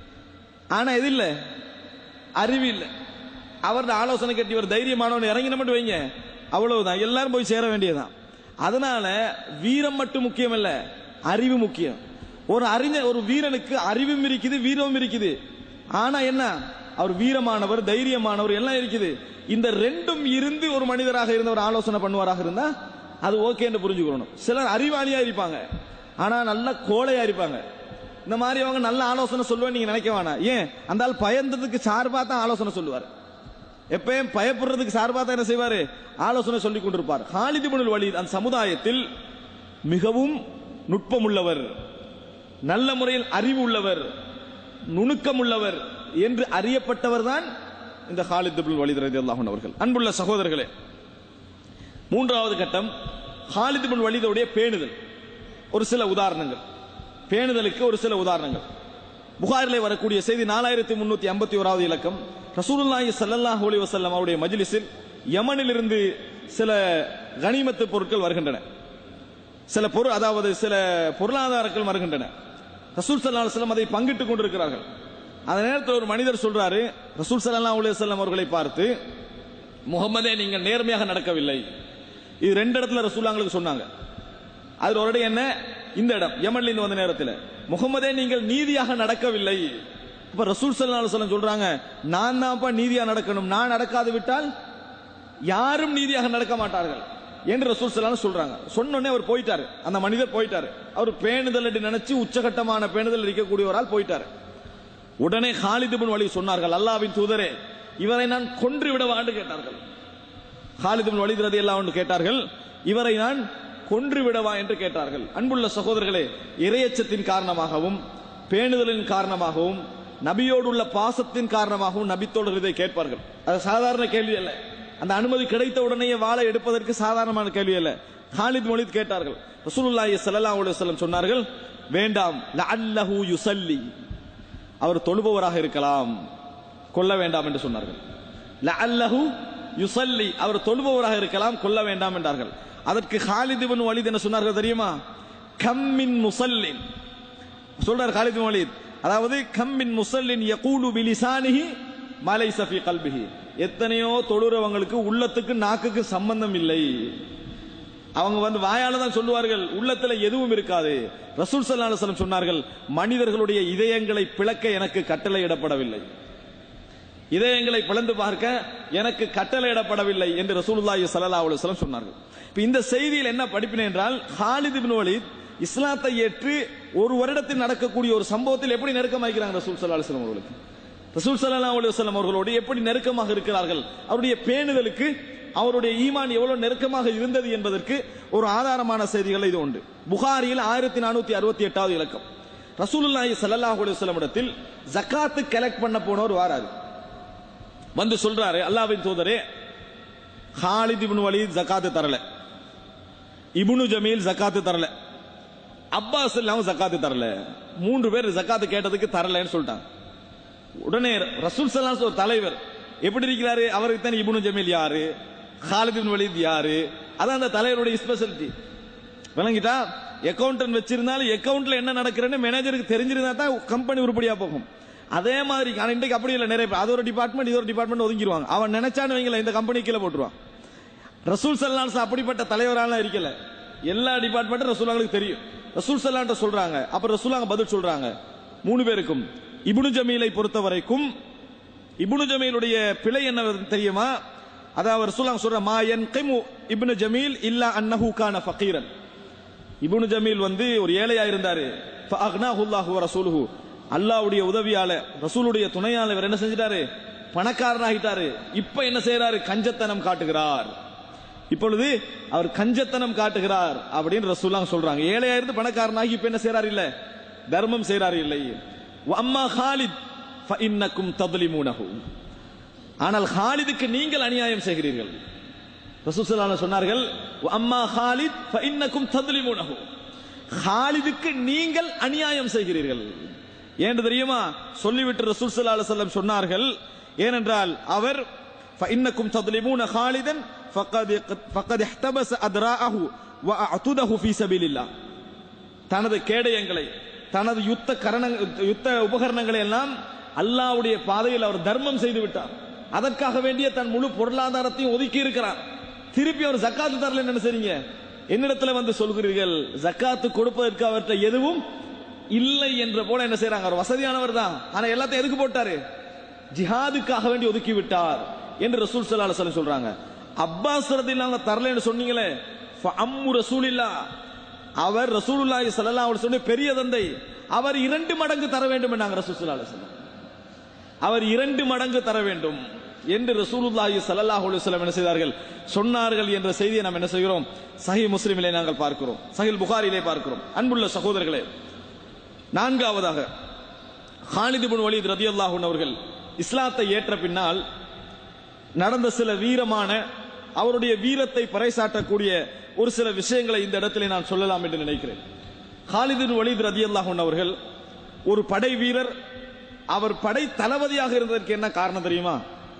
ஆனா இது இல்ல அறிவு இல்ல அவரோட ஆலோசனை கேட்டு இவர் தைரியமானவன் இறங்கின மட்டும் வைங்க அவ்வளவுதான் எல்லாரும் போய் சேர வேண்டியதுதான் அதனால வீரம் மட்டும் முக்கியம் இல்ல அறிவு முக்கியம் ஒரு அறிஞர் ஒரு வீரனுக்கு அறிவும் இருக்குது வீரமும் இருக்குது ஆனா என்ன அவர் வீரமானவர் தைரியமானவர் எல்லாம் இருக்குது இந்த ரெண்டும் இருந்து ஒரு மனிதராக இருந்தவர் ஆலோசனை பண்ணுவாராக இருந்தா அது ஓகே என்று புரிஞ்சுக்கணும் சிலர் அறிவாளியா இருப்பாங்க ஆனா நல்ல கோழையா இருப்பாங்க இந்த மாதிரி அவங்க நல்ல ஆலோசனை சொல்லுவேன் நீங்க நினைக்க வேணாம் ஏன் அந்த ஆள் பயந்ததுக்கு சார்பா தான் ஆலோசனை சொல்லுவார் எப்பயும் பயப்படுறதுக்கு சார்பா தான் என்ன செய்வாரு ஆலோசனை சொல்லி கொண்டிருப்பார் ஹாலித் இப்னுல் வலீத் அந்த சமுதாயத்தில் மிகவும் நுட்பமுள்ளவர் நல்ல முறையில் அறிவு உள்ளவர் நுணுக்கம் உள்ளவர் என்று அறியப்பட்டவர் தான் இந்த ஹாலித் இப்னுல் வலீத் ரலியல்லாஹு அன்ஹு அவர்கள் அன்புள்ள சகோதரர்களே மூன்றாவது கட்டம் ஹாலித் இப்னுல் வலீதுடைய பேணுதல் ஒரு சில உதாரணங்கள் பேணுதலுக்கு ஒரு சில உதாரணங்கள் புகாரிலே வரக்கூடிய செய்தி நாலாயிரத்தி முன்னூத்தி ஐம்பத்தி ஓராவது இலக்கம் ரசூலுல்லாஹி ஸல்லல்லாஹு அலைஹி வஸல்லம் அவருடைய மஜ்லிஸில் யமனிலிருந்து சில கனிமத்து பொருட்கள் வருகின்றன சில பொருள் அதாவது சில பொருளாதாரங்கள் வருகின்றன ரசூல் ஸல்லல்லாஹு அலைஹி வஸல்லம் அதை பங்கிட்டுக் கொண்டிருக்கிறார்கள் அந்த நேரத்தில் ஒரு மனிதர் சொல்றாரு ரசூல் ஸல்லல்லாஹு அலைஹி வஸல்லம் அவர்களை பார்த்து முகமதே நீங்கள் நேர்மையாக நடக்கவில்லை இது ரெண்டு இடத்துல ரசூல்லாங்களுக்கு சொன்னாங்க அது ஒரு இடம் என்ன இந்த இடம் யமன்ல இருந்து வந்த நேரத்தில் முகமதே நீங்கள் நீதியாக நடக்கவில்லை அப்ப ரசூல் ஸல்லல்லாஹு அலைஹி வஸல்லம் சொல்றாங்க நான் தான்ப்பா நீதியா நடக்கணும் நான் நடக்காது விட்டால் யாரும் நீதியாக நடக்க மாட்டார்கள் என்று ரசூல் ஸல்லல்லாஹு சொல்றாங்க சொன்ன உடனே அவர் போயிட்டாரு அந்த மனிதர் போயிட்டாரு அவர் பேணுதல் என்று நினைச்சு உச்சகட்டமான பேணுதல் இருக்கக்கூடிய ஒரு ஆள் போயிட்டாரு உடனே ஹாலித் இப்னு வலீத் சொன்னார்கள் அல்லாஹ்வின் தூதரே இவரை நான் கொன்று விடவான்னு கேட்டார்கள் ஹாலித் இப்னு வலீத் ரலியல்லாஹு அன்ஹு கேட்டார்கள் இவரை நான் கொன்று விடவா என்று கேட்டார்கள் அன்புள்ள சகோதரர்களே இரையச்சத்தின் காரணமாகவும் பேணுதலின் காரணமாகவும் நபியோடு உள்ள பாசத்தின் காரணமாகவும் நபித்தோழர் இதை கேட்பார்கள் அது சாதாரண கேள்வி அல்ல அந்த அனுமதி கிடைத்த உடனேயே வாளை எடுப்பதற்கு சாதாரணமான கேள்வி அல்ல ஹாலித் மொழித் கேட்டார்கள் ரசூலுல்லாஹி ஸல்லல்லாஹு அலைஹி வஸல்லம் சொன்னார்கள் வேண்டாம் லஅல்லஹு யுஸல்லி அவர் தொழுபவராக இருக்கலாம் கொல்ல வேண்டாம் என்று சொன்னார்கள் லஅல்லஹு யுஸல்லி அவர் தொழுபவராக இருக்கலாம் கொல்ல வேண்டாம் என்றார்கள் அதற்கு ஹாலித் இப்னு வலீத் என்ன சொன்னார்கள் தெரியுமா கம்மின் முசல்லின் சொல்றார் ஹாலித் இப்னு வலீத் அதாவது கம்மின் முசல்லின் யகூலு பிலிசானிஹி மலைஸ ஃபீ கல்பிஹி எத்தனையோ தொழுறவங்களுக்கு உள்ளத்துக்கு நாக்குக்கு சம்பந்தம் இல்லை அவங்க வந்து வாயால தான் சொல்லுவார்கள் உள்ளத்துல எதுவும் இருக்காது ரசூல் ஸல்லல்லாஹு அலைஹி வஸல்லம் சொன்னார்கள் மனிதர்களுடைய இதயங்களை பிளக்க எனக்கு கட்டளையிடப்படவில்லை இதயங்களை பிளந்து பார்க்க எனக்கு கட்டளையிடப்படவில்லை என்று ரசூலுல்லாஹி ஸல்லல்லாஹு அலைஹி வஸல்லம் சொன்னார்கள் இப்ப இந்த செய்தியில் என்ன படிப்பினை என்றால் ஹாலித் இப்னு வலீத் இஸ்லாத்தை ஏற்று ஒரு வருடத்தில் நடக்கக்கூடிய ஒரு சம்பவத்தில் எப்படி நெருக்கமாக்கிறாங்க ரசூல் ஸல்லல்லாஹு அலைஹி வஸல்லம் அவர்களுக்கு ரசூல் ஸல்லல்லாஹு அலைஹி வஸல்லம் அவர்களோடு எப்படி நெருக்கமாக இருக்கிறார்கள் அவருடைய பேணுதலுக்கு அவருடைய ஈமான் எவ்வளவு நெருக்கமாக இருந்தது என்பதற்கு ஒரு ஆதாரமான செய்திகள் இது உண்டு புகாரியில் ஆயிரத்தி நானூத்தி அறுபத்தி எட்டாவது இலக்கம் ரசூலுல்லாஹி ஸல்லல்லாஹு அலைஹி வஸல்லம் இடத்தில் ஜக்காத்து கலெக்ட் பண்ண போனவர் வாராரு வந்து சொல்றாரு அல்லாஹ்வின் தூதரே ஹாலித் இப்னு வலீத் ஜக்காத்து தரல இப்னு ஜமீல் ஜக்காத்து தரல அப்பாஸ் இல்லாம ஜக்காத்து தரல மூன்று பேர் ஜக்காத்து கேட்டதுக்கு தரலன்னு சொல்லிட்டாங்க உடனே ரசூல் சல்லாஸ் ஒரு தலைவர் எப்படி இருக்கிறாரு அவருக்கு தான் இப்னு ஜமீல் யாரு ஹாலித் இப்னு வலீத் யாரு அதான் அந்த தலைவருடைய ஸ்பெஷாலிட்டி விளங்கிட்டா அக்கௌண்டன்ட் வச்சிருந்தாலும் அக்கவுண்ட்ல என்ன நடக்கிறன்னு மேனேஜருக்கு தெரிஞ்சிருந்தா தான் கம்பெனி உருப்படியா போகும் அதே மாதிரி ஆனா இன்றைக்கு அப்படி இல்லை நிறைய பேர் அது ஒரு டிபார்ட்மெண்ட் இது ஒரு டிபார்ட்மெண்ட் ஒதுங்கிடுவாங்க அவன் நினைச்சான்னு வைங்களேன் இந்த கம்பெனி கீழே போட்டுருவான் ரசூல் சல்லான்ஸ் அப்படிப்பட்ட தலைவரால இருக்கல எல்லா டிபார்ட்மெண்ட்டும் ரசூலாங்களுக்கு தெரியும் ரசூல் சல்லான்ட்ட சொல்றாங்க அப்ப ரசூலாங்க பதில் சொல்றாங்க மூணு பேருக்கும் இப்னு ஜமீலை பொறுத்த வரைக்கும் இப்னு ஜமீலுடைய பிழை என்ன தெரியுமா அதாவது ரசூலாங்க சொல்ற மா யன்கிமு இப்னு ஜமீல் இல்லா அன்னஹு கான ஃபகீரன் இப்னு ஜமீல் வந்து ஒரு ஏழையா இருந்தாரு ஃபஅக்னாஹுல்லாஹு வ ரசூலுஹு அல்லாஹ்வுடைய உதவியால ரசூலுடைய துணையால இவர் என்ன செஞ்சிட்டாரு பணக்காரனாகிட்டாரு இப்ப என்ன செய்யறாரு கஞ்சத்தனம் காட்டுகிறார் இப்பொழுது அவர் கஞ்சத்தனம் காட்டுகிறார் அப்படின்னு ரசூலாங்க சொல்றாங்க ஏழையா இருந்து பணக்காரனாகி இப்ப என்ன செய்யறாரு இல்ல தர்மம் செய்யறாரு இல்லை அம்மா ஹாலித் ஃபஇன்னக்கும் தத்லிமூனஹு ஆனால் ஹாலிதுக்கு நீங்கள் அநியாயம் செய்கிறீர்கள் ரசூலுல்லாஹி சொன்னார்கள் அம்மா ஹாலித் ஃபஇன்னக்கும் தத்லிமூனஹு ஹாலிதுக்கு நீங்கள் அநியாயம் செய்கிறீர்கள் ஏன் தெரியுமா சொல்லிவிட்டு ரசூல் ஸல்லல்லாஹு அலைஹி வஸல்லம் சொன்னார்கள் ஏனென்றால் அவர் فإنكم تظلمون خالدا فقد فقد احتبس أدراءه وأعتده في سبيل الله தனது கேடயங்களை தனது யுத்த கரண யுத்த உபகரணங்களை எல்லாம் அல்லாஹ்வுடைய பாதையில் அவர் தர்மம் செய்து விட்டார் அதற்காக வேண்டிய தன் முழு பொருளாதாரத்தையும் ஒதுக்கி இருக்கிறார் திருப்பி அவர் ஜக்காத்து தரல என்ன செய்றீங்க என்னிடத்துல வந்து சொல்கிறீர்கள் ஜக்காத்து கொடுப்பதற்கு அவர்கிட்ட எதுவும் இல்லை என்ற போல என்ன செய்றாங்க அவர் வசதியானவர் தான் ஆனா எல்லாத்தையும் எதுக்கு போட்டாரு ஜிஹாதுக்காக வேண்டி ஒதுக்கி விட்டார் என்று ரசூல் ஸல்லல்லாஹு அலைஹி வஸல்லம் சொல்றாங்க அப்பாஸ் ரதியல்லாஹு தரலன்னு சொன்னீங்களே அம்மு ரசூலில்லா அவர் ரசூலுல்லாஹி ஸல்லல்லாஹு அலைஹி வஸல்லம் பெரிய தந்தை அவர் இரண்டு மடங்கு தர வேண்டும் என்றாங்க ரசூல் ஸல்லல்லாஹு அலைஹி வஸல்லம் அவர் இரண்டு மடங்கு தர வேண்டும் என்று ரசூலுல்லாஹி ஸல்லல்லாஹு அலைஹி வஸல்லம் என்ன செய்தார்கள் சொன்னார்கள் என்ற செய்தியை நாம் என்ன செய்கிறோம் சஹி முஸ்லிமிலே நாங்கள் பார்க்கிறோம் சஹில் புகாரிலே பார்க்கிறோம் அன்புள்ள சகோதரர்களே நான்காவதாக ஹாலித் இப்னு வலீத் ரதியல்லாஹு அன்ஹு அவர்கள் இஸ்லாத்தை ஏற்ற பின்னால் நடந்த சில வீரமான அவருடைய வீரத்தை பறைசாட்டக்கூடிய ஒரு சில விஷயங்களை இந்த இடத்திலே நான் சொல்லலாம் என்று நினைக்கிறேன் ஹாலித் இப்னு வலீத் ரதியல்லாஹு அன்ஹு அவர்கள் ஒரு படை வீரர் அவர் படை தளபதியாக இருந்ததற்கு என்ன காரணம் தெரியுமா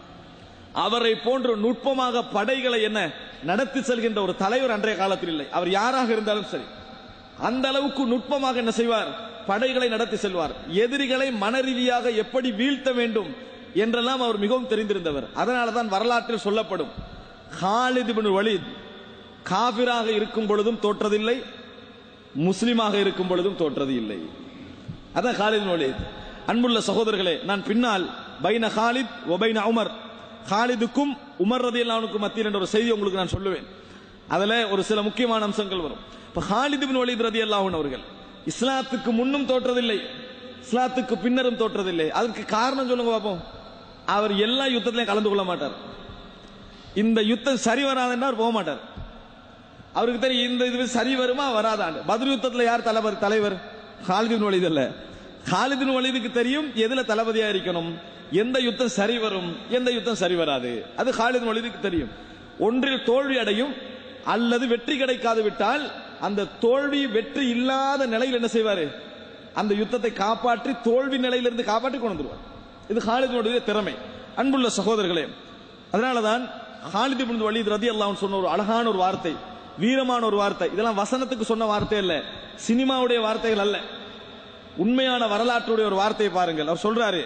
அவரை போன்று நுட்பமாக படைகளை என்ன நடத்தி செல்கின்ற ஒரு தலைவர் அன்றைய காலத்தில் இல்லை அவர் யாராக இருந்தாலும் சரி அந்த அளவுக்கு நுட்பமாக என்ன செய்வார் படைகளை நடத்தி செல்வார் எதிரிகளை மனரீதியாக எப்படி வீழ்த்த வேண்டும் என்றெல்லாம் அவர் மிகவும் தெரிந்திருந்தவர் அதனால தான் வரலாற்றில் சொல்லப்படும் ஹாலித் இப்னு வலீத் காபிராக இருக்கும் பொழுதும் தோற்றதில்லை முஸ்லிமாக இருக்கும் பொழுதும் தோற்றது இல்லை அதான் ஹாலித் இப்னு வலீத் அன்புள்ள சகோதரர்களே நான் பின்னால் பைன ஹாலித் ஒபைன உமர் ஹாலிதுக்கும் உமர் ரதியல்லாவுக்கும் மத்தியில் என்ற ஒரு செய்தி உங்களுக்கு நான் சொல்லுவேன் அதுல ஒரு சில முக்கியமான அம்சங்கள் வரும் இப்ப ஹாலித் பின் வலீத் ரதியல்லாஹு அவர்கள் இஸ்லாத்துக்கு முன்னும் தோற்றதில்லை இஸ்லாத்துக்கு பின்னரும் தோற்றதில்லை அதற்கு காரணம் சொல்லுங்க பாப்போம் அவர் எல்லா யுத்தத்திலையும் கலந்து கொள்ள மாட்டார் இந்த யுத்தம் சரி வராதுன்னா அவர் போக மாட்டார் அவருக்கு தெரியும் இந்த இது சரி வருமா வராதாண்டு பதில் யுத்தத்துல யார் தலைவர் தலைவர் ஹாலிதின் வலிது இல்ல ஹாலிதின் வலிதுக்கு தெரியும் எதுல தளபதியா இருக்கணும் எந்த யுத்தம் சரி வரும் எந்த யுத்தம் சரி வராது அது ஹாலிதின் வலிதுக்கு தெரியும் ஒன்றில் தோல்வி அடையும் அல்லது வெற்றி கிடைக்காது விட்டால் அந்த தோல்வி வெற்றி இல்லாத நிலையில் என்ன செய்வாரு அந்த யுத்தத்தை காப்பாற்றி தோல்வி நிலையிலிருந்து காப்பாற்றி கொண்டு வந்துருவார் இது ஹாலிதினுடைய திறமை அன்புள்ள சகோதரர்களே அதனாலதான் ஹாலித் இப்னு வலீத் ரதி அல்லாஹ் சொன்ன ஒரு அழகான ஒரு வார்த்தை வீரமான ஒரு வார்த்தை இதெல்லாம் வசனத்துக்கு சொன்ன வார்த்தை இல்ல சினிமாவுடைய வார்த்தைகள் அல்ல உண்மையான வரலாற்றுடைய ஒரு வார்த்தையை பாருங்கள் அவர் சொல்றாரு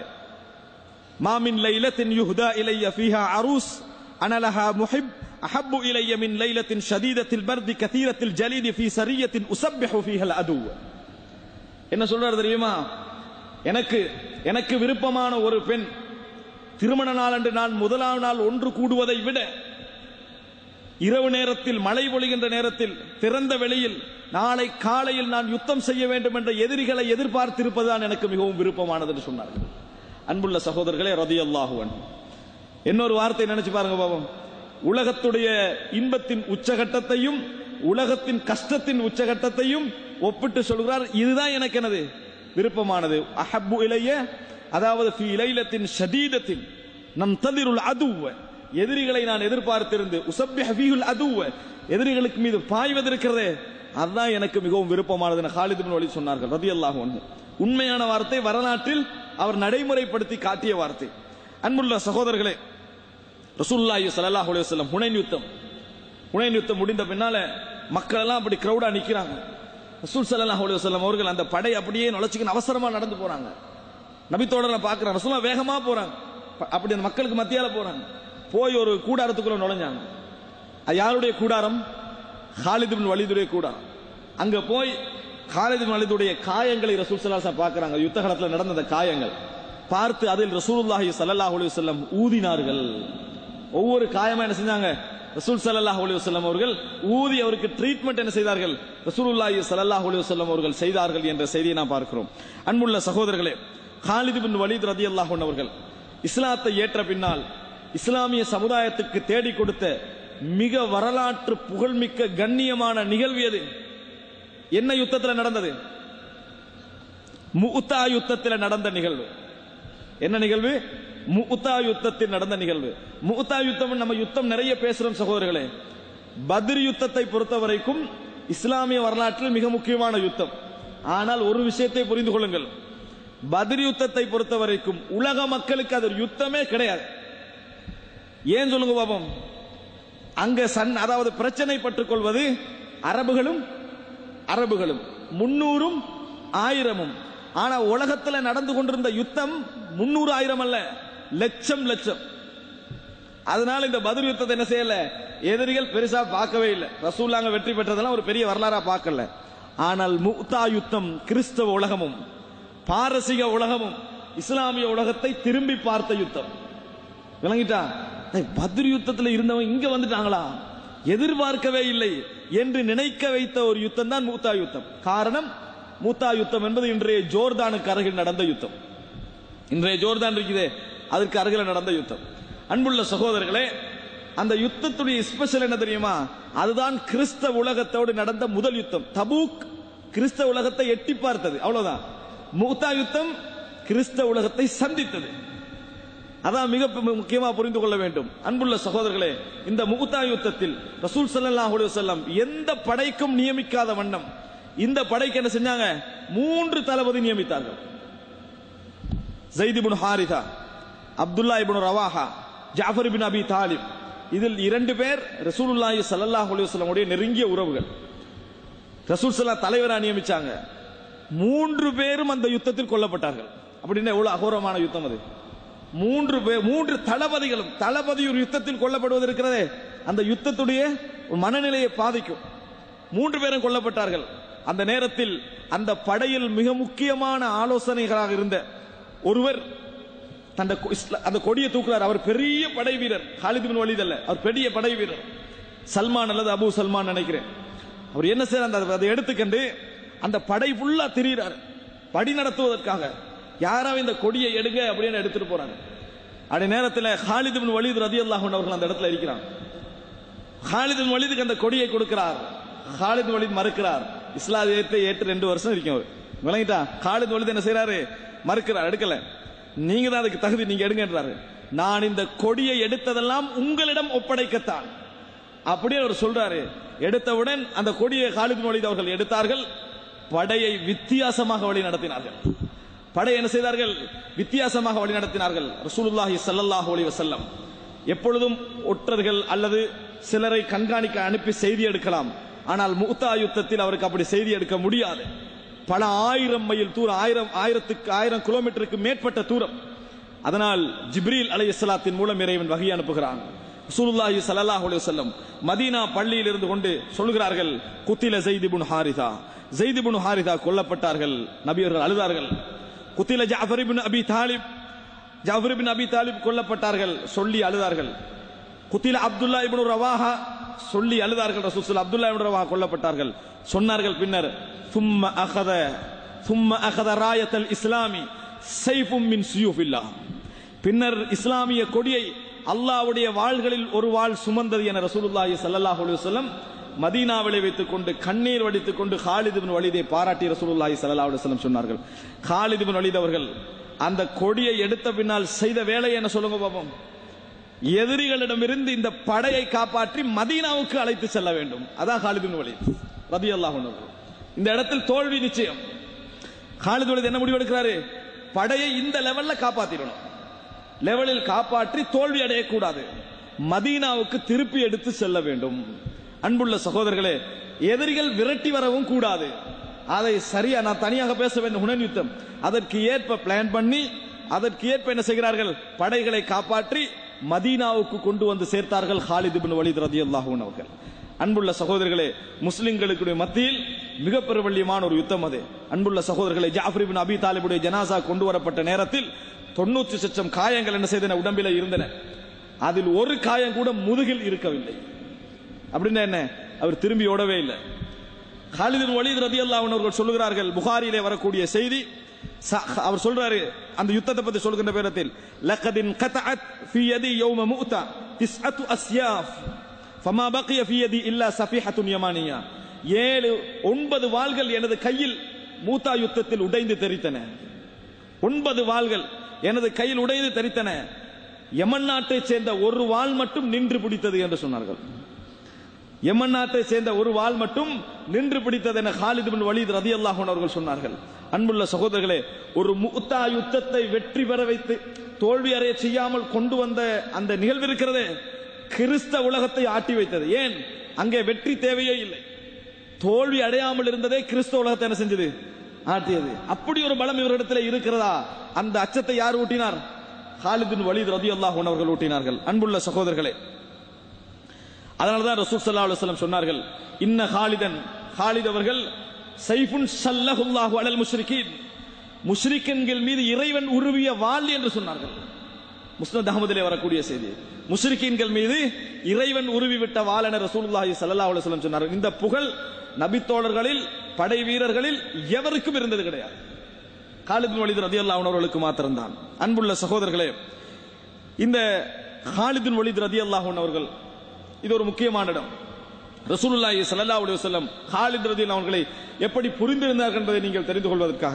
மாமின் லைலத்தின் யுஹ்தா இலைய ஃபீஹா அரூஸ் அனலஹா முஹிப் அஹப்பு இலைய மின் லைலத்தின் ஷதீதத்தில் பர்தி கதீரத்தில் ஜலீதி ஃபீ சரியத்தின் உசப்பிஹு ஃபீஹல் அது என்ன சொல்றாரு தெரியுமா எனக்கு எனக்கு விருப்பமான ஒரு பெண் திருமண நாள் அன்று நான் முதலாம் நாள் ஒன்று கூடுவதை விட இரவு நேரத்தில் மழை பொழிகின்ற நேரத்தில் திறந்த வெளியில் நாளை காலையில் நான் யுத்தம் செய்ய வேண்டும் என்ற எதிரிகளை எதிர்பார்த்திருப்பதுதான் எனக்கு மிகவும் விருப்பமானது என்று சொன்னார்கள் அன்புள்ள சகோதரர்களே ரதி அல்லாஹுவன் இன்னொரு வார்த்தை நினைச்சு பாருங்க பாவம் உலகத்துடைய இன்பத்தின் உச்சகட்டத்தையும் உலகத்தின் கஷ்டத்தின் உச்சகட்டத்தையும் ஒப்பிட்டு சொல்கிறார் இதுதான் எனக்கு எனது விருப்பமானது அஹப்பு இலைய அதாவது ஃபி இலைலத்தின் ஷதீதத்தின் நம் ததிருள் அதுவ எதிரிகளை நான் எதிர்பார்த்திருந்து உசப்பி ஹபீகுல் அதுவ எதிரிகளுக்கு மீது பாய்வதிருக்கிறதே அதுதான் எனக்கு மிகவும் விருப்பமானது ஹாலித் பின் வலீத் சொன்னார்கள் ரதியல்லாஹு அன்ஹு உண்மையான வார்த்தை வரலாற்றில் அவர் நடைமுறைப்படுத்தி காட்டிய வார்த்தை அன்புள்ள சகோதரர்களே ரசூலுல்லாஹி ஸல்லல்லாஹு அலைஹி வஸல்லம் ஹுனைன் யுத்தம் ஹுனைன் யுத்தம் முடிந்த பின்னால மக்கள் எல்லாம் அப்படி கிரௌடா நிக்கிறாங்க ரசூல் ஸல்லல்லாஹு அலைஹி வஸல்லம் அவர்கள் அந்த படை அப்படியே நுழைச்சிக்கின்னு அவசரமா நடந்து போறாங்க நபித்தோடரை பார்க்குறாங்க ரசூலா வேகமா போறாங்க ப- அப்படி அந்த மக்களுக்கு மத்தியால போறாங்க போய் ஒரு கூடாரத்துக்குள்ள நுழைஞ்சாங்க அது யாருடைய கூடாரம் ஹாலித் பின் வலிதுடைய கூடாரம் அங்க போய் ஹாலித் பின் வலிதுடைய காயங்களை ரசூல் ஸல்லல்லாஹு அலைஹி வஸல்லம் பார்க்கறாங்க யுத்த காலத்துல நடந்த அந்த காயங்கள் பார்த்து அதில் ரசூலுல்லாஹி ஸல்லல்லாஹு அலைஹி வஸல்லம் ஊதினார்கள் ஒவ்வொரு காயமா என்ன செஞ்சாங்க ரசூல் ஸல்லல்லாஹு அலைஹி வஸல்லம் அவர்கள் ஊதி அவருக்கு ட்ரீட்மெண்ட் என்ன செய்தார்கள் ரசூலுல்லாஹி ஸல்லல்லாஹு அலைஹி வஸல்லம் அவர்கள் செய்தார்கள் என்ற செய்தியை நாம் பார்க்கிறோம் அன்புள்ள சகோதரர்களே ஹாலித் பின் வலீத் ரதியல்லாஹு அன்ஹு அவர்கள் இஸ்லாத்தை ஏற்ற பின்னால் இஸ்லாமிய சமுதாயத்துக்கு தேடி கொடுத்த மிக வரலாற்று புகழ்மிக்க கண்ணியமான நிகழ்வு எது என்ன யுத்தத்தில் நடந்தது முத்தா யுத்தத்தில் நடந்த நிகழ்வு என்ன நிகழ்வு முத்தா யுத்தத்தில் நடந்த நிகழ்வு முத்தா யுத்தம் நம்ம யுத்தம் நிறைய பேசுறோம் சகோதரர்களே பத்ர் யுத்தத்தை பொறுத்த வரைக்கும் இஸ்லாமிய வரலாற்றில் மிக முக்கியமான யுத்தம் ஆனால் ஒரு விஷயத்தை புரிந்து கொள்ளுங்கள் பத்ர் யுத்தத்தை பொறுத்த வரைக்கும் உலக மக்களுக்கு அது ஒரு யுத்தமே கிடையாது ஏன் சொல்லுங்க பாப்போம் அங்க சன் அதாவது பிரச்சனை பட்டுக் கொள்வது அரபுகளும் அரபுகளும் முன்னூறும் ஆயிரமும் ஆனா உலகத்துல நடந்து கொண்டிருந்த யுத்தம் முன்னூறு ஆயிரம் அல்ல லட்சம் லட்சம் அதனால இந்த பதில் யுத்தத்தை என்ன செய்யல எதிரிகள் பெருசா பார்க்கவே இல்லை ரசூல்லாங்க வெற்றி பெற்றதெல்லாம் ஒரு பெரிய வரலாறா பார்க்கல ஆனால் முக்தா யுத்தம் கிறிஸ்தவ உலகமும் பாரசீக உலகமும் இஸ்லாமிய உலகத்தை திரும்பி பார்த்த யுத்தம் விளங்கிட்டா ஏய், பத்ர் யுத்தத்தில் இருந்தவங்க இங்க வந்துட்டாங்களா எதிர்பார்க்கவே இல்லை என்று நினைக்க வைத்த ஒரு யுத்தம் தான் மூத்தா யுத்தம் காரணம் மூத்தா யுத்தம் என்பது இன்றைய ஜோர்தானுக்கு அருகில் நடந்த யுத்தம் இன்றைய ஜோர்தான் இருக்குதே அதற்கு அருகில் நடந்த யுத்தம் அன்புள்ள சகோதரர்களே அந்த யுத்தத்துடைய ஸ்பெஷல் என்ன தெரியுமா அதுதான் கிறிஸ்தவ உலகத்தோடு நடந்த முதல் யுத்தம் தபூக் கிறிஸ்தவ உலகத்தை எட்டி பார்த்தது அவ்வளவுதான் மூத்தா யுத்தம் கிறிஸ்தவ உலகத்தை சந்தித்தது அதான் மிக பு- முக்கியமா புரிந்து கொள்ள வேண்டும் அன்புள்ள சகோதரர்களே இந்த முகுத்தா யுத்தத்தில் ரசூல் ஸல்லல்லாஹு அலைஹி வஸல்லம் எந்த படைக்கும் நியமிக்காத வண்ணம் இந்த படைக்கு என்ன செஞ்சாங்க மூன்று தளபதி நியமித்தார்கள் Zaid ibn Haritha Abdullah ibn Rawaha Jafar ibn Abi Talib இதில் இரண்டு பேர் ரசூலுல்லாஹி ஸல்லல்லாஹு அலைஹி வஸல்லம் உடைய நெருங்கிய உறவுகள் ரசூல் ஸல்லா தலைவரா நியமிச்சாங்க மூன்று பேரும் அந்த யுத்தத்தில் கொல்லப்பட்டார்கள் அப்படின்னா எவ்வளவு அகோரமான யுத்தம் அது மூன்று பேர் மூன்று தளபதிகளும் தளபதி ஒரு யுத்தத்தில் கொல்லப்படுவது இருக்கிறதே அந்த யுத்தத்துடைய மனநிலையை பாதிக்கும் மூன்று பேரும் கொல்லப்பட்டார்கள் அந்த நேரத்தில் அந்த படையில் மிக முக்கியமான ஆலோசனைகளாக இருந்த ஒருவர் தந்த கொ- இஸ்லா- அந்த கொடியை தூக்குறார் அவர் பெரிய படை வீரர் ஹாலித் பின் வலீத் அல்ல அவர் பெரிய படை வீரர் சல்மான் அல்லது அபு சல்மான் நினைக்கிறேன் அவர் என்ன செய்ய அந்த அதை எடுத்துக்கண்டு அந்த படை ஃபுல்லா திரியிறார் படி நடத்துவதற்காக யாராவது இந்த கொடியை எடுங்க அப்படின்னு எடுத்துட்டு போறாங்க அதே நேரத்தில் ஹாலித் பின் வலீத் ரதியல்லாஹு அன்ஹு அவர்கள் அந்த இடத்துல இருக்கிறாங்க ஹாலித் பின் வலீதுக்கு அந்த கொடியை கொடுக்கிறார் ஹாலித் பின் வலீத் மறுக்கிறார் இஸ்லாமியத்தை ஏற்று ரெண்டு வருஷம் இருக்கும் அவர் விளங்கிட்டா ஹாலித் வலீத் என்ன செய்றாரு மறுக்கிறார் எடுக்கல நீங்க தான் அதுக்கு தகுதி நீங்க எடுங்கன்றாரு நான் இந்த கொடியை எடுத்ததெல்லாம் உங்களிடம் ஒப்படைக்கத்தான் அப்படியே அவர் சொல்றாரு எடுத்தவுடன் அந்த கொடியை ஹாலித் பின் வலீத் அவர்கள் எடுத்தார்கள் படையை வித்தியாசமாக வழி நடத்தினார்கள் படை என்ன செய்தார்கள் வித்தியாசமாக வழி நடத்தினார்கள் ரசூலுல்லாஹி ஸல்லல்லாஹு அலைஹி வஸல்லம் எப்பொழுதும் ஒற்றர்கள் அல்லது சிலரை கண்காணிக்க அனுப்பி செய்தி எடுக்கலாம் ஆனால் மூத்தா யுத்தத்தில் அவருக்கு அப்படி செய்தி எடுக்க முடியாது பல ஆயிரம் மைல் தூரம் ஆயிரம் ஆயிரத்துக்கு ஆயிரம் கிலோமீட்டருக்கு மேற்பட்ட தூரம் அதனால் ஜிப்ரீல் அலைஹிஸ்ஸலாத்தின் மூலம் இறைவன் வகை அனுப்புகிறான் ரசூலுல்லாஹி ஸல்லல்லாஹு அலைஹி வஸல்லம் மதீனா பள்ளியில் இருந்து கொண்டு சொல்கிறார்கள் குத்தில ஸைத் இப்னு ஹாரிதா ஸைத் இப்னு ஹாரிதா கொல்லப்பட்டார்கள் நபி அவர்கள் அழுதார்கள் குத்தில ஜாஃபர் இப்னு அபி தாலிப் ஜாஃபர் இப்னு அபி தாலிப் கொல்லப்பட்டார்கள் சொல்லி அழுதார்கள் குத்தில அப்துல்லா இப்னு ரவாஹா சொல்லி அழுதார்கள் ரசூல் அப்துல்லா இப்னு ரவாஹா கொல்லப்பட்டார்கள் சொன்னார்கள் பின்னர் சும்ம அகத சும்ம அகத ராயத்தல் இஸ்லாமி சைஃபும் மின் சுயூஃபில்லா பின்னர் இஸ்லாமிய கொடியை அல்லாஹ்வுடைய வாள்களில் ஒரு வாள் சுமந்தது என ரசூலுல்லாஹி ஸல்லல்லாஹு அலைஹி வஸல்லம் மதீனாவிலே வைத்துக் கொண்டு கண்ணீர் வடித்துக் கொண்டு காலித் பின் வலிதை பாராட்டி ரசூலுல்லாஹி ஸல்லல்லாஹு அலைஹி வஸல்லம் சொன்னார்கள் காலித் பின் வலித் அவர்கள் அந்த கொடியை எடுத்த பின்னால் செய்த வேலையை என்ன சொல்லுங்க பாப்போம் எதிரிகளிடமிருந்து இந்த படையை காப்பாற்றி மதீனாவுக்கு அழைத்து செல்ல வேண்டும் அதான் காலித் பின் வலித் ரதியல்லாஹு அன்ஹு இந்த இடத்தில் தோல்வி நிச்சயம் காலித் வலித் என்ன முடிவு எடுக்கிறாரு படையை இந்த லெவல்ல காப்பாத்திடணும் லெவலில் காப்பாற்றி தோல்வி அடையக்கூடாது மதீனாவுக்கு திருப்பி எடுத்து செல்ல வேண்டும் அன்புள்ள சகோதரர்களே எதிரிகள் விரட்டி வரவும் கூடாது அதை சரியா நான் தனியாக பேச வேண்டும் ஹுனன் யுத்தம் அதற்கு ஏற்ப பிளான் பண்ணி அதற்கு ஏற்ப என்ன செய்கிறார்கள் படைகளை காப்பாற்றி மதீனாவுக்கு கொண்டு வந்து சேர்த்தார்கள் ஹாலித் பின் வலித் ரதியல்லாஹு அன்ஹு அவர்கள் அன்புள்ள சகோதரர்களே முஸ்லிம்களுக்கு மத்தியில் மிக பிரபல்யமான ஒரு யுத்தம் அது அன்புள்ள சகோதரர்களே ஜாஃபர் பின் அபி தாலிபுடைய ஜனாசா கொண்டு வரப்பட்ட நேரத்தில் தொண்ணூற்றி சச்சம் காயங்கள் என்ன செய்தன உடம்பில இருந்தன அதில் ஒரு காயம் கூட முதுகில் இருக்கவில்லை அப்படின்னா என்ன அவர் திரும்பி ஓடவே இல்லை காலிதின் வலித் ரதி அவர்கள் சொல்லுகிறார்கள் புகாரியிலே வரக்கூடிய செய்தி ச- அவர் சொல்றாரு அந்த யுத்தத்தை பத்தி சொல்கின்ற பேரத்தில் லக்கதின் கதஅத் ஃபி யதி யௌம முஅதா திஸ்அத்து அஸ்யாஃப் ஃபமா பக்கிய ஃபி யதி இல்லா சஃபிஹத்துன் யமானியா ஏழு ஒன்பது வாள்கள் எனது கையில் மூத்தா யுத்தத்தில் உடைந்து தெரித்தன ஒன்பது வாள்கள் எனது கையில் உடைந்து தெரித்தன யமன் நாட்டைச் சேர்ந்த ஒரு வாள் மட்டும் நின்று பிடித்தது என்று சொன்னார்கள் யமன் நாட்டை சேர்ந்த ஒரு வாள் மட்டும் நின்று பிடித்தது என ஹாலித் பின் வலீத் ரதியல்லாஹு அன்ஹு அவர்கள் சொன்னார்கள் அன்புள்ள சகோதரர்களே ஒரு முத்தா யுத்தத்தை வெற்றி பெற வைத்து தோல்வி அடைய செய்யாமல் கொண்டு வந்த அந்த நிகழ்வு இருக்கிறதே கிறிஸ்த உலகத்தை ஆட்டி வைத்தது ஏன் அங்கே வெற்றி தேவையே இல்லை தோல்வி அடையாமல் இருந்ததே கிறிஸ்தவ உலகத்தை என்ன செஞ்சது ஆட்டியது அப்படி ஒரு பலம் இவரிடத்தில் இருக்கிறதா அந்த அச்சத்தை யார் ஊட்டினார் ஹாலித் பின் வலீத் ரதியல்லாஹு அன்ஹு அவர்கள் ஊட்டினார்கள் அன்புள்ள சகோதரர்களே அதனாலதான் ரசூல் ஸல்லல்லாஹு அலைஹி வஸல்லம் சொன்னார்கள் இன்ன ஹாலிதன் ஹாலித் அவர்கள் சைஃபுன் ஸல்லல்லாஹு அலல் முஷ்ரிகீன் முஷ்ரிக்கின்கள் மீது இறைவன் உருவிய வாள் என்று சொன்னார்கள் முஸ்னத் அகமதிலே வரக்கூடிய செய்தி முஷ்ரிக்கீன்கள் மீது இறைவன் உருவி விட்ட வாள் என ரசூலுல்லாஹி ஸல்லல்லாஹு அலைஹி வஸல்லம் சொன்னார்கள் இந்த புகழ் நபித்தோழர்களில் படை வீரர்களில் எவருக்கும் இருந்தது கிடையாது காலித் பின் வலித் ரதியல்லாஹு அன்ஹு அவர்களுக்கு மாத்திரம்தான் அன்புள்ள சகோதரர்களே இந்த ஹாலிதின் வலித் ரதியல்லாஹு அன்ஹு அவர்கள் இது ஒரு முக்கியமான இடம் ரசூலுல்லாஹி ஸல்லல்லாஹு அலைஹி வஸல்லம் ஹாலித் ரதியல்லாஹு அவர்களை எப்படி புரிந்திருந்தார்கள் என்பதை நீங்கள் தெரிந்து கொள்வதற்காக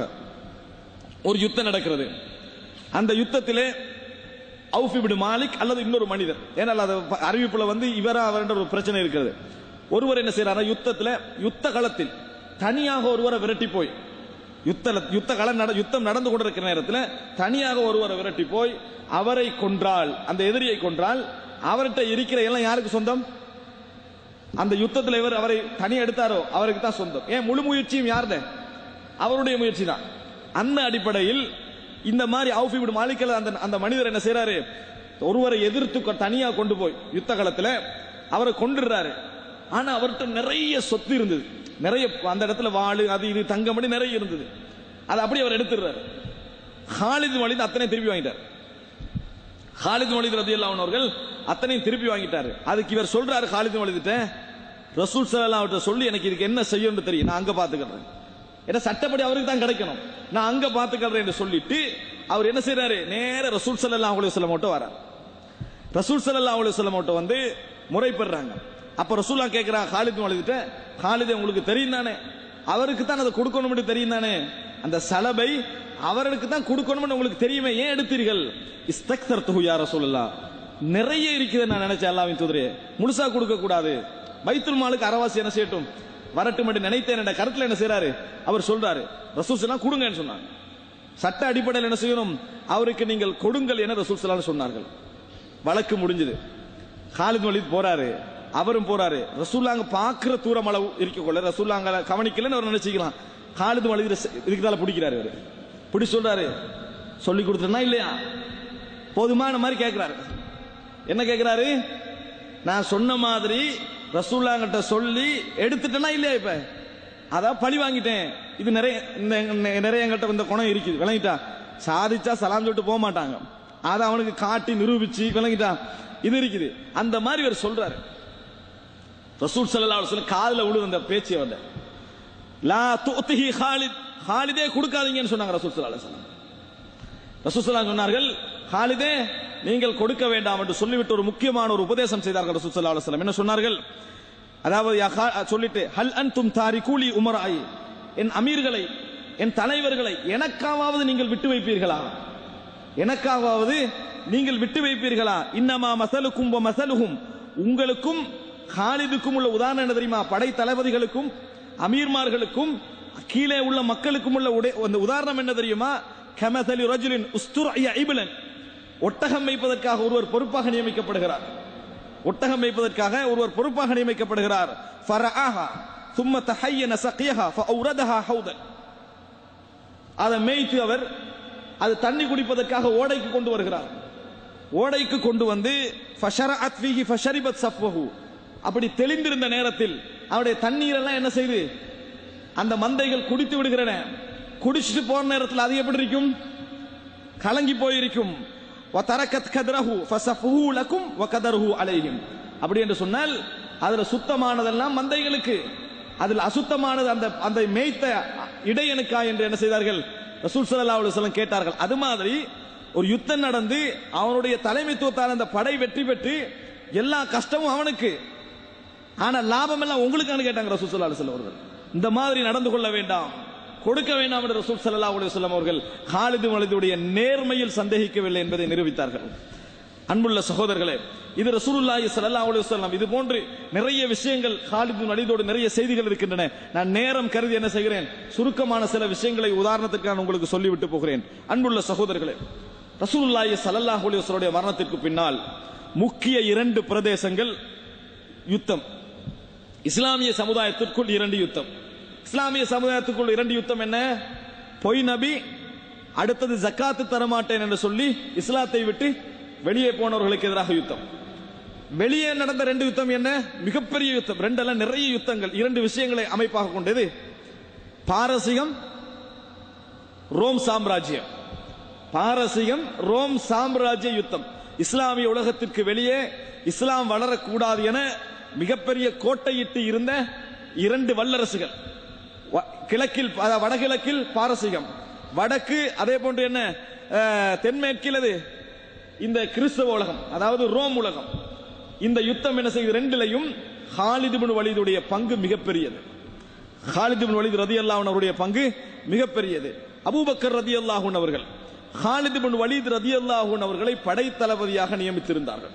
ஒரு யுத்தம் நடக்கிறது அந்த யுத்தத்திலே அவுஃப் இப்னு மாலிக் அல்லது இன்னொரு மனிதர் ஏனால் அது ப- அறிவிப்புல வந்து இவரா அவர்ன்ற ஒரு பிரச்சனை இருக்கிறது ஒருவர் என்ன செய்யறாரு யுத்தத்துல யுத்த களத்தில் தனியாக ஒருவரை விரட்டி போய் யுத்த யுத்த களம் நட யுத்தம் நடந்து கொண்டிருக்கிற நேரத்தில் தனியாக ஒருவரை விரட்டி போய் அவரை கொன்றால் அந்த எதிரியை கொன்றால் அவர்கிட்ட இருக்கிற எல்லாம் யாருக்கு சொந்தம் அந்த யுத்தத்தில் இவர் அவரை தனி எடுத்தாரோ அவருக்கு தான் சொந்தம் ஏன் முழு முயற்சியும் யாருது அவருடைய முயற்சி தான் அந்த அடிப்படையில் இந்த மாதிரி அவுஃபி விடு மாலிக்கல் அந்த அந்த மனிதர் என்ன செய்றாரு ஒருவரை எதிர்த்து கொ- தனியா கொண்டு போய் யுத்த களத்துல அவரை கொண்டுறாரு ஆனா அவர்கிட்ட நிறைய சொத்து இருந்தது நிறைய அந்த இடத்துல வாளு அது இது தங்கமணி நிறைய இருந்தது அதை அப்படியே அவர் எடுத்துடுறாரு ஹாலித் மலித் அத்தனை திருப்பி வாங்கிட்டார் ஹாலித் மலித் ரதி அவர்கள் அத்தனையும் திருப்பி வாங்கிட்டாரு அதுக்கு இவர் சொல்றாரு ஹாலித் மலிதிட்ட ரசூல் சல்லா அவர்கிட்ட சொல்லி எனக்கு இதுக்கு என்ன செய்யணும்னு தெரியும் நான் அங்க பாத்துக்கிறேன் ஏன்னா சட்டப்படி அவருக்கு தான் கிடைக்கணும் நான் அங்க பாத்துக்கிறேன் என்று சொல்லிட்டு அவர் என்ன செய்றாரு நேர ரசூல் சல்லல்லாஹு அலைஹி வஸல்லம் மட்டும் வரார் ரசூல் ஸல்லல்லாஹு அலைஹி வஸல்லம் மட்டும் வந்து முறைப்படுறாங்க அப்ப ரசூலா கேக்குறாங்க ஹாலித் மலிதிட்ட ஹாலித் உங்களுக்கு தெரியும் தானே அவருக்கு தான் அதை கொடுக்கணும்னு தெரியும் தானே அந்த சலபை அவருக்கு தான் கொடுக்கணும்னு உங்களுக்கு தெரியுமே ஏன் எடுத்தீர்கள் இஸ்தக்தர்துஹு யா ரசூலுல்லாஹ் நிறைய இருக்குது நான் நினைச்சேன் அல்லாஹ்வின் தூதரே முழுசா கொடுக்க கூடாது பைத்துல் மாலுக்கு அரவாசி என்ன செய்யட்டும் வரட்டும் என்று நினைத்தேன் என்ற கருத்துல என்ன செய்றாரு அவர் சொல்றாரு ரசூல் ஸல்லல்லாஹு கொடுங்கன்னு சொன்னாங்க சட்ட அடிப்படையில் என்ன செய்யணும் அவருக்கு நீங்கள் கொடுங்கள் என ரசூல் ஸல்லல்லாஹு சொன்னார்கள் வழக்கு முடிஞ்சது காலித் வலித் போறாரு அவரும் போறாரு ரசூல்லாங்க பாக்குற தூரம் அளவு இருக்கக்குள்ள ரசூல்லாங்க கவனிக்கலன்னு அவர் நினைச்சுக்கலாம் காலித் வலித் இதுக்கு பிடிக்கிறாரு அவரு பிடி சொல்றாரு சொல்லி கொடுத்துருனா இல்லையா போதுமான மாதிரி கேட்கிறாரு என்ன கேட்கிறாரு நான் சொன்ன மாதிரி ரசூல்லாங்கிட்ட சொல்லி எடுத்துட்டேனா இல்லையா இப்ப அதான் பழி வாங்கிட்டேன் இது நிறைய இந்த இந்த- நிறைய எங்கிட்ட இந்த குணம் இருக்குது விளங்கிட்டா சாதிச்சா சலாம் சொல்லிட்டு போக மாட்டாங்க அதை அவனுக்கு காட்டி நிரூபிச்சு விளங்கிட்டா இது இருக்குது அந்த மாதிரி இவர் சொல்றாரு ரசூல் ஸல்லல்லாஹு அலைஹி வஸல்லம் காதுல விழுது அந்த பேச்சு அவர்ல லா துத்திஹி ஹாலித் ஹாலிதே கொடுக்காதீங்கன்னு சொன்னாங்க ரசூல் ஸல்லல்லாஹு அலைஹி வஸல்லம் ரசூல் ஸல்லல்லாஹு சொன்னார்கள் ஹாலிதே நீங்கள் கொடுக்க வேண்டாம் என்று சொல்லிவிட்டு ஒரு முக்கியமான ஒரு உபதேசம் செய்தார்கள் ரசூல் ஸல்லல்லாஹு அலைஹி வஸல்லம் என்ன சொன்னார்கள் அதாவது யா கா- சொல்லிட்டு ஹல் அன்தும் தாரிகூலி உமராய் என் அமீர்களை என் தலைவர்களை எனக்காவது நீங்கள் விட்டு வைப்பீர்களா எனக்காவது நீங்கள் விட்டு வைப்பீர்களா இன்னமா மசலுக்கும் வ மசலுகும் உங்களுக்கும் ஹாலிதுக்கும் உள்ள உதாரணம் என்ன தெரியுமா படை தளபதிகளுக்கும் அமீர்மார்களுக்கும் கீழே உள்ள மக்களுக்கும் உள்ள உடை- அந்த உதாரணம் என்ன தெரியுமா கமசலி ரஜுலின் உஸ்துர் ஐபிலன் ஒட்டகம் வைப்பதற்காக ஒருவர் பொறுப்பாக நியமிக்கப்படுகிறார் ஒட்டகம் வைப்பதற்காக ஒருவர் பொறுப்பாக நியமிக்கப்படுகிறார் ஃபரஆஹா ثم تحين سقيها فأوردها حوضا அதை மேய்த்து அவர் அது தண்ணி குடிப்பதற்காக ஓடைக்கு கொண்டு வருகிறார் ஓடைக்கு கொண்டு வந்து ஃபஷரஅத் ஃபீஹி ஃபஷரிபத் சஃப்வஹு அப்படி தெளிந்திருந்த நேரத்தில் அவருடைய தண்ணீர் எல்லாம் என்ன செய்து அந்த மந்தைகள் குடித்து விடுகிறன குடிச்சிட்டு போற நேரத்தில் அது எப்படி இருக்கும் கலங்கி போயிருக்கும் வதரக்கத் கதரஹு ஃபஸஃபுஹு லக்கும் வகதருஹு அலைஹிம் அப்படி என்று சொன்னால் அதுல சுத்தமானதெல்லாம் மந்தைகளுக்கு அதில் அசுத்தமானது அந்த அந்த மேய்த்த இடையனுக்கா என்று என்ன செய்தார்கள் ரசூல் ஸல்லல்லாஹு அலைஹி வஸல்லம் கேட்டார்கள் அது மாதிரி ஒரு யுத்தம் நடந்து அவனுடைய தலைமைத்துவத்தால் அந்த படை வெற்றி பெற்று எல்லா கஷ்டமும் அவனுக்கு ஆனா லாபம் எல்லாம் உங்களுக்கானு கேட்டாங்க ரசூல் ஸல்லல்லாஹு அலைஹி வஸல்லம் அவர்கள் இந்த மாதிரி நடந்து கொள்ள வேண்டாம் கொடுக்க வேண்டாம் என்று ரசூல் ஸல்லல்லாஹு அலைஹி வஸல்லம் அவர்கள் ஹாலிது வலிதுடைய நேர்மையில் சந்தேகிக்கவில்லை என்பதை நிரூபித்தார்கள் அன்புள்ள சகோதரர்களே இது ரசூலுல்லாஹி ஸல்லல்லாஹு அலைஹி வஸல்லம் இது போன்று நிறைய விஷயங்கள் ஹாலிது வலிதோடு நிறைய செய்திகள் இருக்கின்றன நான் நேரம் கருதி என்ன செய்கிறேன் சுருக்கமான சில விஷயங்களை உதாரணத்திற்கு நான் உங்களுக்கு சொல்லிவிட்டு போகிறேன் அன்புள்ள சகோதரர்களே ரசூலுல்லாஹி ஸல்லல்லாஹு அலைஹி வஸல்லுடைய மரணத்திற்கு பின்னால் முக்கிய இரண்டு பிரதேசங்கள் யுத்தம் இஸ்லாமிய சமுதாயத்திற்குள் இரண்டு யுத்தம் இஸ்லாமிய சமுதாயத்துக்குள் இரண்டு யுத்தம் என்ன பொய் நபி அடுத்தது ஜக்காத்து தரமாட்டேன் என்று சொல்லி இஸ்லாத்தை விட்டு வெளியே போனவர்களுக்கு எதிராக யுத்தம் வெளியே நடந்த ரெண்டு யுத்தம் என்ன மிகப்பெரிய யுத்தம் ரெண்டெல்லாம் நிறைய யுத்தங்கள் இரண்டு விஷயங்களை அமைப்பாக கொண்டது பாரசீகம் ரோம் சாம்ராஜ்யம் பாரசீகம் ரோம் சாம்ராஜ்ய யுத்தம் இஸ்லாமிய உலகத்திற்கு வெளியே இஸ்லாம் வளரக்கூடாது என மிகப்பெரிய கோட்டையிட்டு இருந்த இரண்டு வல்லரசுகள் வ- கிழக்கில் அதாவது வடகிழக்கில் பாரசீகம் வடக்கு அதே போன்று என்ன அஹ், தென்மேற்கில் அது இந்த கிறிஸ்தவ உலகம் அதாவது ரோம் உலகம் இந்த யுத்தம் என்ன செய்யுது ரெண்டிலையும் ஹாலிது பின் வலிதுடைய பங்கு மிகப்பெரியது ஹாலிது பின் வலிது ரதி அவருடைய பங்கு மிகப்பெரியது அபூபக்கர் ரதி அல்லாஹூன் அவர்கள் ஹாலிது பின் வலீத் ரதி அல்லாஹூன் அவர்களை படைத்தளபதியாக நியமித்திருந்தார்கள்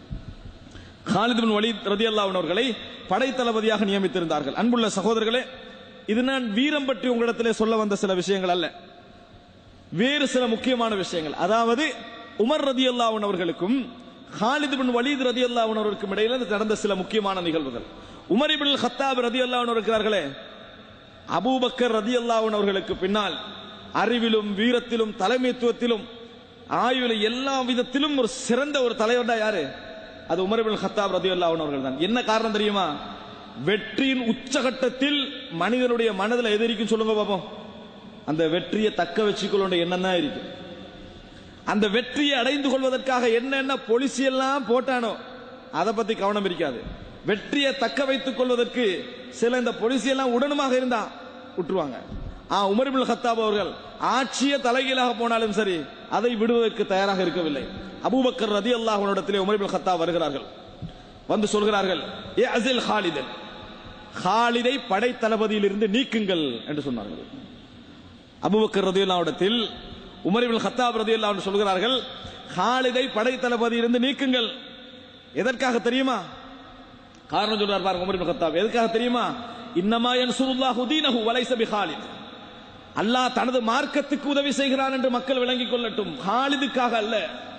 ஹாலிது பின் வலீத் ரதி அவர்களை படைத்தளபதியாக நியமித்திருந்தார்கள் அன்புள்ள சகோதரர்களே இது நான் வீரம் பற்றி உங்களிடத்திலே சொல்ல வந்த சில விஷயங்கள் அல்ல வேறு சில முக்கியமான விஷயங்கள் அதாவது உமர் ரதி அவர்களுக்கும் ஹாலிது பின் வலீத் ரதி அவர்களுக்கும் இடையில நடந்த சில முக்கியமான நிகழ்வுகள் உமர் இபின் ஹத்தாப் ரதி இருக்கிறார்களே அபூபக்கர் ரதி அவர்களுக்கு பின்னால் அறிவிலும் வீரத்திலும் தலைமைத்துவத்திலும் ஆய்விலும் எல்லா விதத்திலும் ஒரு சிறந்த ஒரு தலைவர்டா யாரு அது உமர் இபின் ஹத்தாப் ரதி அவர்கள் தான் என்ன காரணம் தெரியுமா வெற்றியின் உச்சகட்டத்தில் மனிதனுடைய மனதில் எது இருக்கும் சொல்லுங்க பாப்போம் அந்த வெற்றியை தக்க வச்சுக்கொள்ள எண்ணம் தான் இருக்கு அந்த வெற்றியை அடைந்து கொள்வதற்காக என்னென்ன பொலிசி எல்லாம் போட்டானோ அதை பத்தி கவனம் இருக்காது வெற்றியை தக்க வைத்துக் கொள்வதற்கு சில இந்த பொலிசி எல்லாம் உடனுமாக இருந்தா விட்டுருவாங்க ஆ உமர்புல் ஹத்தாப் அவர்கள் ஆட்சிய தலைகீழாக போனாலும் சரி அதை விடுவதற்கு தயாராக இருக்கவில்லை அபூபக்கர் ரதி அல்லாஹ்விடத்திலே உமர்புல் ஹத்தாப் வருகிறார்கள் வந்து சொல்கிறார்கள் ஏ அசில் ஹாலிதன் ஹாலிதை படை தளபதியிலிருந்து நீக்குங்கள் என்று சொன்னார்கள் அபுபக்கர் ரதியுல்லாவிடத்தில் உமரிபில் ஹத்தாப் ரதியுல்லா என்று சொல்கிறார்கள் ஹாலிதை படை தளபதியிலிருந்து நீக்குங்கள் எதற்காக தெரியுமா காரணம் சொல்றார் பாருங்க உமரிபில் ஹத்தாப் எதற்காக தெரியுமா இன்னமா யன்சுருல்லாஹு தீனஹு வலைஸ பிஹாலித் அல்லாஹ் தனது மார்க்கத்துக்கு உதவி செய்கிறான் என்று மக்கள் விளங்கிக் கொள்ளட்டும் ஹாலிதுக்காக அல்ல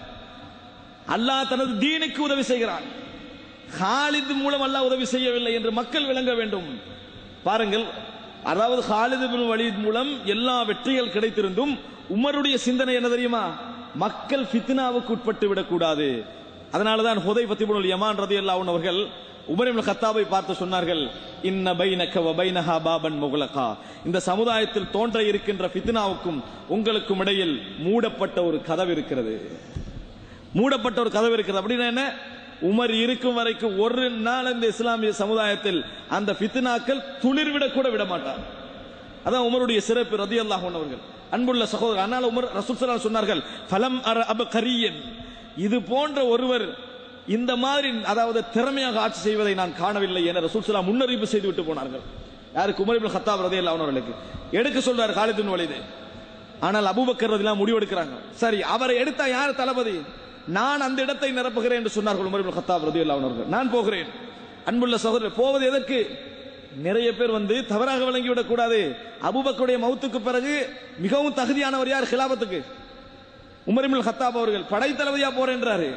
அல்லாஹ் தனது தீனுக்கு உதவி செய்கிறான் ஹாலித் மூலம் அல்லாஹ் உதவி செய்யவில்லை என்று மக்கள் விளங்க வேண்டும் பாருங்கள் அதாவது ஹாலித் பின் வலீத் மூலம் எல்லா வெற்றிகள் கிடைத்திருந்தும் உமருடைய சிந்தனை என்ன தெரியுமா மக்கள் ஃபித்னாவுக்கு உட்பட்டு விடக்கூடாது அதனாலதான் ஹுதை பத்திபுல் யமான் ரதி அல்லாஹ் அவர்கள் உமர் இப்னு கத்தாபை பார்த்து சொன்னார்கள் இன்ன பைனக வ பைனஹா பாபன் முகலகா இந்த சமுதாயத்தில் தோன்ற இருக்கின்ற ஃபித்னாவுக்கும் உங்களுக்கும் இடையில் மூடப்பட்ட ஒரு கதவு இருக்கிறது மூடப்பட்ட ஒரு கதவு இருக்கிறது அப்படின்னா என்ன உமர் இருக்கும் வரைக்கும் ஒரு நாள் இந்த இஸ்லாமிய சமுதாயத்தில் அந்த ஃபித்னாக்கள் துளிர்விடக் கூட விட மாட்டார் அதான் உமருடைய சிறப்பு ரதி அல்லாஹ் அவர்கள் அன்புள்ள சகோதரர் ஆனால் உமர் ரசூல் ஸல்லல்லாஹு அலைஹி சொன்னார்கள் ஃபலம் அர அப கரியன் இது போன்ற ஒருவர் இந்த மாதிரி அதாவது திறமையாக ஆட்சி செய்வதை நான் காணவில்லை என ரசூல் ஸல்லல்லாஹு முன்னறிவிப்பு செய்து விட்டு போனார்கள் யாருக்கு உமர் இப்னு கத்தாப் ரலியல்லாஹு அன்ஹு அவர்களுக்கு எடுக்க சொல்றார் காலித் பின் வலீது ஆனால் அபூபக்கர் ரலியல்லாஹு முடிவெடுக்கிறாங்க சரி அவரை எடுத்தா யார் தளபதி நான் அந்த இடத்தை நிரப்புகிறேன் என்று சொன்னார்கள் உமர் இப்னு கத்தாப் ரலியல்லாஹு அன்ஹு அவர்கள் நான் போகிறேன் அன்புள்ள சகோதரர் போவது எதற்கு நிறைய பேர் வந்து தவறாக விளங்கிவிடக் கூடாது அபூபக்கருடைய மௌத்துக்கு பிறகு மிகவும் தகுதியானவர் யார் ஹிலாபத்துக்கு உமர் இப்னு கத்தாப் அவர்கள் படைத்தளபதியா போறேன்றாரு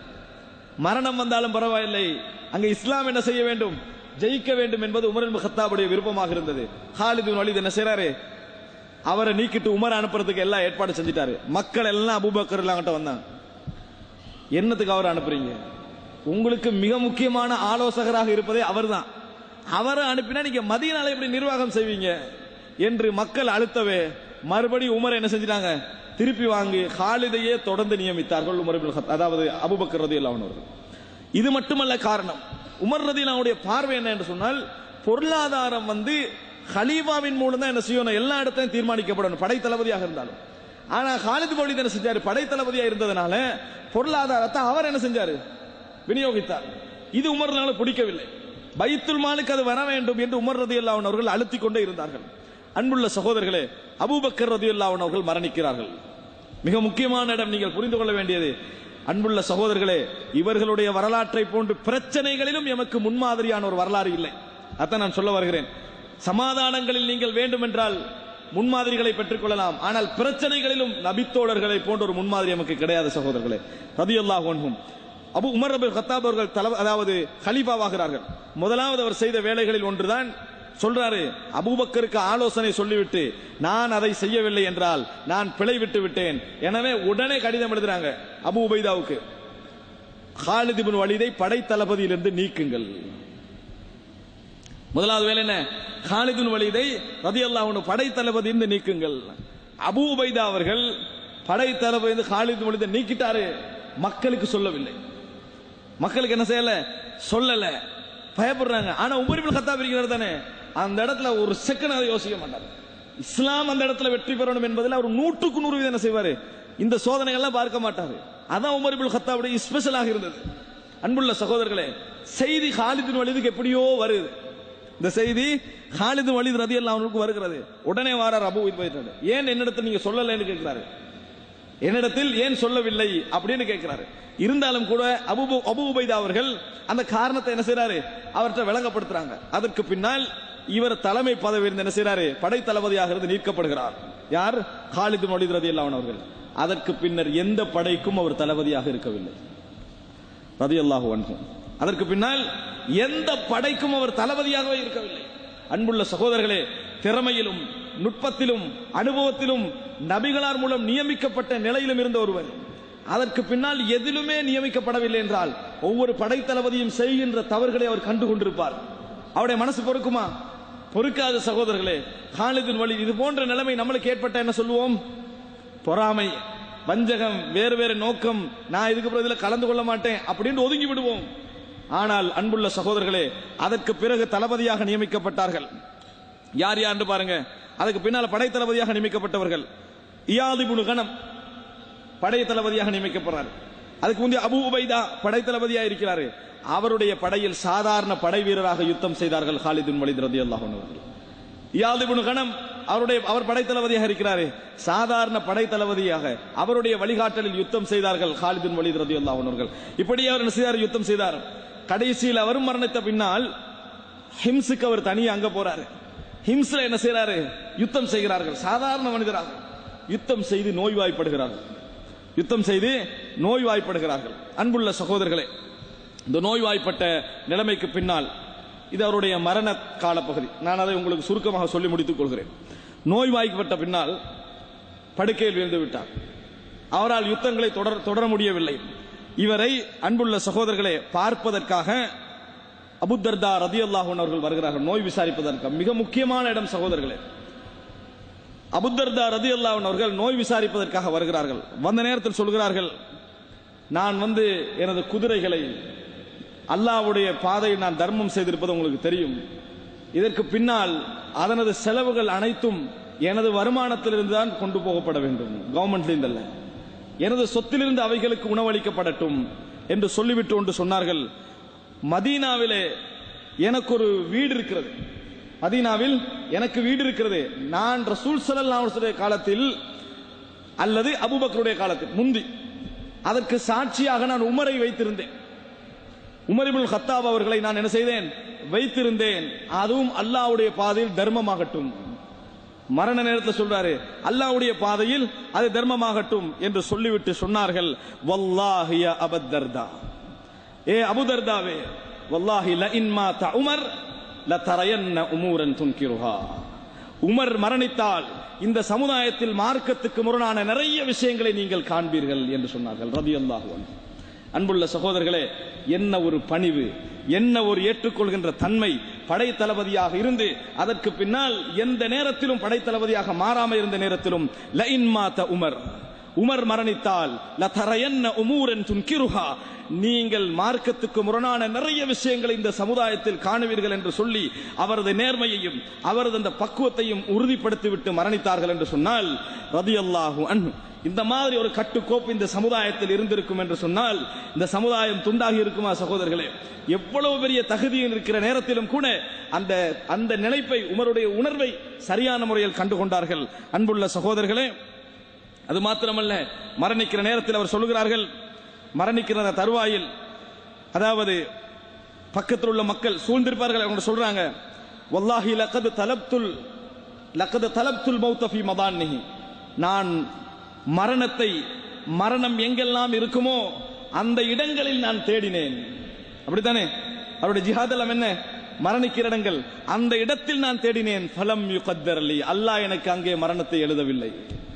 மரணம் வந்தாலும் பரவாயில்லை அங்க இஸ்லாம் என்ன செய்ய வேண்டும் ஜெயிக்க வேண்டும் என்பது உமர் இப்னு கத்தாபுடைய விருப்பமாக இருந்தது ஹாலித் பின் வலீத் என்ன செய்றாரு அவரை நீக்கிட்டு உமர் அனுப்புறதுக்கு எல்லாம் ஏற்பாடு செஞ்சிட்டாரு மக்கள் எல்லாம் அபூபக்கர் எல்லாம் கிட்ட வந்தாங்க என்னத்துக்கு அவர் அனுப்புறீங்க உங்களுக்கு மிக முக்கியமான ஆலோசகராக இருப்பதே அவர்தான் அவரை அனுப்பினா நீங்க மதியனால எப்படி நிர்வாகம் செய்வீங்க என்று மக்கள் அழுத்தவே மறுபடி உமர் என்ன செஞ்சிட்டாங்க திருப்பி வாங்கி ஹாலிதையே தொடர்ந்து நியமித்தார்கள் உமர் இப்னு கத்தாப் அதாவது அபூபக்கர் ரதியல்லாஹு அன்ஹு அவர்கள் இது மட்டுமல்ல காரணம் உமர் ரதியல்லாஹுடைய பார்வை என்ன என்று சொன்னால் பொருளாதாரம் வந்து ஹலீஃபாவின் மூலம் தான் என்ன செய்யணும் எல்லா இடத்தையும் தீர்மானிக்கப்படணும் படை தளபதியாக இருந்தாலும் ஆனா ஹாலித் பௌலித் என்ன செஞ்சாரு படை தளபதியா இருந்ததுனால பொருளாதாரத்தை அவர் என்ன செஞ்சாரு விநியோகித்தார் இது உமர்னால பிடிக்கவில்லை பைத்துல் மாலுக்கு அது வர வேண்டும் என்று உமர் ரதியல்லாஹு அன்ஹு அவர்கள் அழுத்திக் கொண்டே இருந்தார்கள் அன்புள்ள சகோதரர்களே அபூபக்கர் ரதியல்லாஹு அன்ஹு அவர்கள் மரணிக்கிறார்கள் மிக முக்கியமான இடம் நீங்கள் புரிந்து கொள்ள வேண்டியது அன்புள்ள சகோதரர்களே இவர்களுடைய வரலாற்றை போன்று பிரச்சனைகளிலும் எமக்கு முன்மாதிரியான ஒரு வரலாறு இல்லை அதான் நான் சொல்ல வருகிறேன் சமாதானங்களில் நீங்கள் வேண்டுமென்றால் முன்மாதிரிகளை பெற்றுக்கொள்ளலாம் ஆனால் பிரச்சனைகளிலும் நபித்தோழர்களை போன்ற ஒரு முன்மாதிரி நமக்கு கிடையாது சகோதரர்களே ரதியல்லாஹு அன்ஹும் அபு உமர் அபு கத்தாப் அவர்கள் தல அதாவது ஹலீஃபாவாகிறார்கள் முதலாவது அவர் செய்த வேலைகளில் ஒன்றுதான் சொல்றாரு அபூபக்கருக்கு ஆலோசனை சொல்லிவிட்டு நான் அதை செய்யவில்லை என்றால் நான் பிழை விட்டு விட்டேன் எனவே உடனே கடிதம் எழுதுறாங்க அபு உபைதாவுக்கு ஹாலித் இப்னு வலீதை படை தளபதியிலிருந்து நீக்குங்கள் முதலாவது வேலை என்ன ஹாலித் இப்னு வலீதை ரதியல்லாஹு அன்ஹு படை தளபதியிலிருந்து நீக்குங்கள் அபு உபைதா அவர்கள் படை தளபதி ஹாலித் இப்னு வலீதை நீக்கிட்டாரு மக்களுக்கு சொல்லவில்லை மக்களுக்கு என்ன செய்யல சொல்லல பயப்படுறாங்க ஆனா உமர் இப்னு கத்தாப் இருக்கிறார் தானே அந்த இடத்துல ஒரு செகண்ட் அதை யோசிக்க மாட்டார் இஸ்லாம் அந்த இடத்துல வெற்றி பெறணும் என்பதில் அவர் நூற்றுக்கு நூறு வீதம் என்ன செய்வாரு இந்த சோதனைகள்லாம் பார்க்க மாட்டாரு அதான் உமர் இப்னு கத்தாவுடைய ஸ்பெஷலாக இருந்தது அன்புள்ள சகோதரர்களே செய்தி ஹாலிதின் வலிதுக்கு எப்படியோ வருது இந்த செய்தி ஹாலிது வலிது ரதி அவனுக்கு வருகிறது உடனே வாரார் அபு போயிட்டாரு ஏன் என்னிடத்தில் நீங்க சொல்லலைன்னு கேட்கிறாரு என்னிடத்தில் ஏன் சொல்லவில்லை அப்படின்னு கேட்கிறாரு இருந்தாலும் கூட அபு அபு உபைதா அவர்கள் அந்த காரணத்தை என்ன செய்றாரு அவர்கிட்ட விளங்கப்படுத்துறாங்க அதற்கு பின்னால் இவர் தலைமை பதவியிலிருந்து என்ன செய்றாரு படை தளபதியாக இருந்து நீக்கப்படுகிறார் யார் ஹாலிது மொழிது ரதி அவர்கள் அதற்கு பின்னர் எந்த படைக்கும் அவர் தளபதியாக இருக்கவில்லை ரதி அல்லாஹு அதற்கு பின்னால் எந்த படைக்கும் அவர் தளபதியாகவே இருக்கவில்லை அன்புள்ள சகோதரர்களே திறமையிலும் நுட்பத்திலும் அனுபவத்திலும் நபிகளார் மூலம் நியமிக்கப்பட்ட நிலையிலும் இருந்த ஒருவர் அதற்கு பின்னால் எதிலுமே நியமிக்கப்படவில்லை என்றால் ஒவ்வொரு படைத்தளபதியும் செய்கின்ற தவறுகளை அவர் கண்டு கொண்டிருப்பார் அவருடைய மனசு பொறுக்குமா பொறுக்காத சகோதரர்களே காலிதின் வழி இது போன்ற நிலைமை நம்மளுக்கு ஏற்பட்ட என்ன சொல்லுவோம் பொறாமை வஞ்சகம் வேறு வேறு நோக்கம் நான் இதுக்கு பிறகு இதுல கலந்து கொள்ள மாட்டேன் அப்படின்னு ஒதுங்கி விடுவோம் ஆனால் அன்புள்ள சகோதரர்களே அதற்கு பிறகு தளபதியாக நியமிக்கப்பட்டார்கள் யார் யார் பாருங்க அதுக்கு பின்னால படை தளபதியாக நியமிக்கப்பட்டவர்கள் இயாதிபுனு கணம் படை தளபதியாக நியமிக்கப்படுறார் அதுக்கு முந்தைய அபு உபைதா படை தளபதியாக இருக்கிறாரு அவருடைய படையில் சாதாரண படை வீரராக யுத்தம் செய்தார்கள் ஹாலிதுன் வலித் ரதி அல்லாஹ் அவர்கள் இயாதிபுனு கணம் அவருடைய அவர் படை தளபதியாக இருக்கிறாரு சாதாரண படை தளபதியாக அவருடைய வழிகாட்டலில் யுத்தம் செய்தார்கள் ஹாலிதுன் வலித் ரதி அல்லாஹ் அவர்கள் இப்படி அவர் என்ன செய்தார் யுத்தம் செய்தார் கடைசியில் அவரும் மரணித்த பின்னால் ஹிம்ஸுக்கு அவர் தனியாக அங்க போறாரு ஹிம்ஸ்ல என்ன செய்யறாரு யுத்தம் செய்கிறார்கள் சாதாரண மனிதராக யுத்தம் செய்து நோய்வாய்ப்படுகிறார்கள் யுத்தம் செய்து நோய்வாய்ப்படுகிறார்கள் அன்புள்ள சகோதரர்களே இந்த நோய்வாய்ப்பட்ட நிலைமைக்கு பின்னால் இது அவருடைய மரண காலப்பகுதி நான் அதை உங்களுக்கு சுருக்கமாக சொல்லி முடித்துக் கொள்கிறேன் நோய்வாய்ப்பட்ட பின்னால் படுக்கையில் விழுந்து விட்டார் அவரால் யுத்தங்களை தொடர தொடர முடியவில்லை இவரை அன்புள்ள சகோதரர்களை பார்ப்பதற்காக அபுத்தர்தா ரதி அல்லாஹூன் அவர்கள் வருகிறார்கள் நோய் விசாரிப்பதற்கு மிக முக்கியமான இடம் சகோதரர்களே அபுத்தர்தா ரதி அல்லாஹூன் அவர்கள் நோய் விசாரிப்பதற்காக வருகிறார்கள் வந்த நேரத்தில் சொல்கிறார்கள் நான் வந்து எனது குதிரைகளை அல்லாவுடைய பாதையில் நான் தர்மம் செய்திருப்பது உங்களுக்கு தெரியும் இதற்கு பின்னால் அதனது செலவுகள் அனைத்தும் எனது வருமானத்திலிருந்து தான் கொண்டு போகப்பட வேண்டும் கவர்மெண்ட்லேருந்து அல்ல எனது சொத்திலிருந்து அவைகளுக்கு உணவளிக்கப்படட்டும் என்று சொல்லிவிட்டு ஒன்று சொன்னார்கள் மதீனாவிலே எனக்கு ஒரு வீடு இருக்கிறது மதீனாவில் எனக்கு வீடு இருக்கிறது நான் ரசூல் ஸல்லல்லாஹு அலைஹி வஸல்லம் காலத்தில் அல்லது அபூபக்கருடைய காலத்தில் முந்தி அதற்கு சாட்சியாக நான் உமரை வைத்திருந்தேன் உமரிபுல் ஹத்தாப் அவர்களை நான் என்ன செய்தேன் வைத்திருந்தேன் அதுவும் அல்லாஹ்வுடைய பாதையில் தர்மமாகட்டும் மரண நேரத்தில் சொல்றாரு அல்லாஹ்வுடைய பாதையில் அது தர்மமாகட்டும் என்று சொல்லிவிட்டு சொன்னார்கள் வல்லாஹிய அபத்தர்தா ஏ அபுதர்தாவே வல்லாஹி ல இன்மா த உமர் ல தரையன்ன உமூரன் துன்கிருஹா உமர் மரணித்தால் இந்த சமுதாயத்தில் மார்க்கத்துக்கு முரணான நிறைய விஷயங்களை நீங்கள் காண்பீர்கள் என்று சொன்னார்கள் ரதி அன்புள்ள சகோதரர்களே என்ன ஒரு பணிவு என்ன ஒரு ஏற்றுக்கொள்கின்ற தன்மை படை தளபதியாக இருந்து அதற்கு பின்னால் எந்த நேரத்திலும் படை தளபதியாக மாறாமல் இருந்த நேரத்திலும் லைன் மாத்த உமர் உமர் மரணித்தால் லதரையன்ன உமூரன் துன்கிருஹா நீங்கள் மார்க்கத்துக்கு முரணான நிறைய விஷயங்களை இந்த சமுதாயத்தில் காணுவீர்கள் என்று சொல்லி அவரது நேர்மையையும் அவரது அந்த பக்குவத்தையும் உறுதிப்படுத்திவிட்டு மரணித்தார்கள் என்று சொன்னால் ரதியல்லாஹு அன்ஹு இந்த மாதிரி ஒரு கட்டுக்கோப்பு இந்த சமுதாயத்தில் இருந்திருக்கும் என்று சொன்னால் இந்த சமுதாயம் துண்டாகி இருக்குமா சகோதரர்களே எவ்வளவு பெரிய தகுதியில் இருக்கிற நேரத்திலும் கூட அந்த அந்த நிலைப்பை உமருடைய உணர்வை சரியான முறையில் கண்டுகொண்டார்கள் அன்புள்ள சகோதரர்களே அது மாத்திரமல்ல மரணிக்கிற நேரத்தில் அவர் சொல்லுகிறார்கள் மரணிக்கிற அந்த தருவாயில் அதாவது பக்கத்தில் உள்ள மக்கள் சூழ்ந்திருப்பார்கள் அவங்க சொல்றாங்க வல்லாஹி லக்கது தலப்துல் லக்கது தலப்துல் மௌத்தஃபி மதான்னிஹி நான் மரணத்தை மரணம் எங்கெல்லாம் இருக்குமோ அந்த இடங்களில் நான் தேடினேன் அப்படித்தானே அவருடைய ஜிஹாதெல்லாம் என்ன மரணிக்கிற இடங்கள் அந்த இடத்தில் நான் தேடினேன் ஃபலம் யுகத்தர் அலி அல்லாஹ் எனக்கு அங்கே மரணத்தை எழுதவில்லை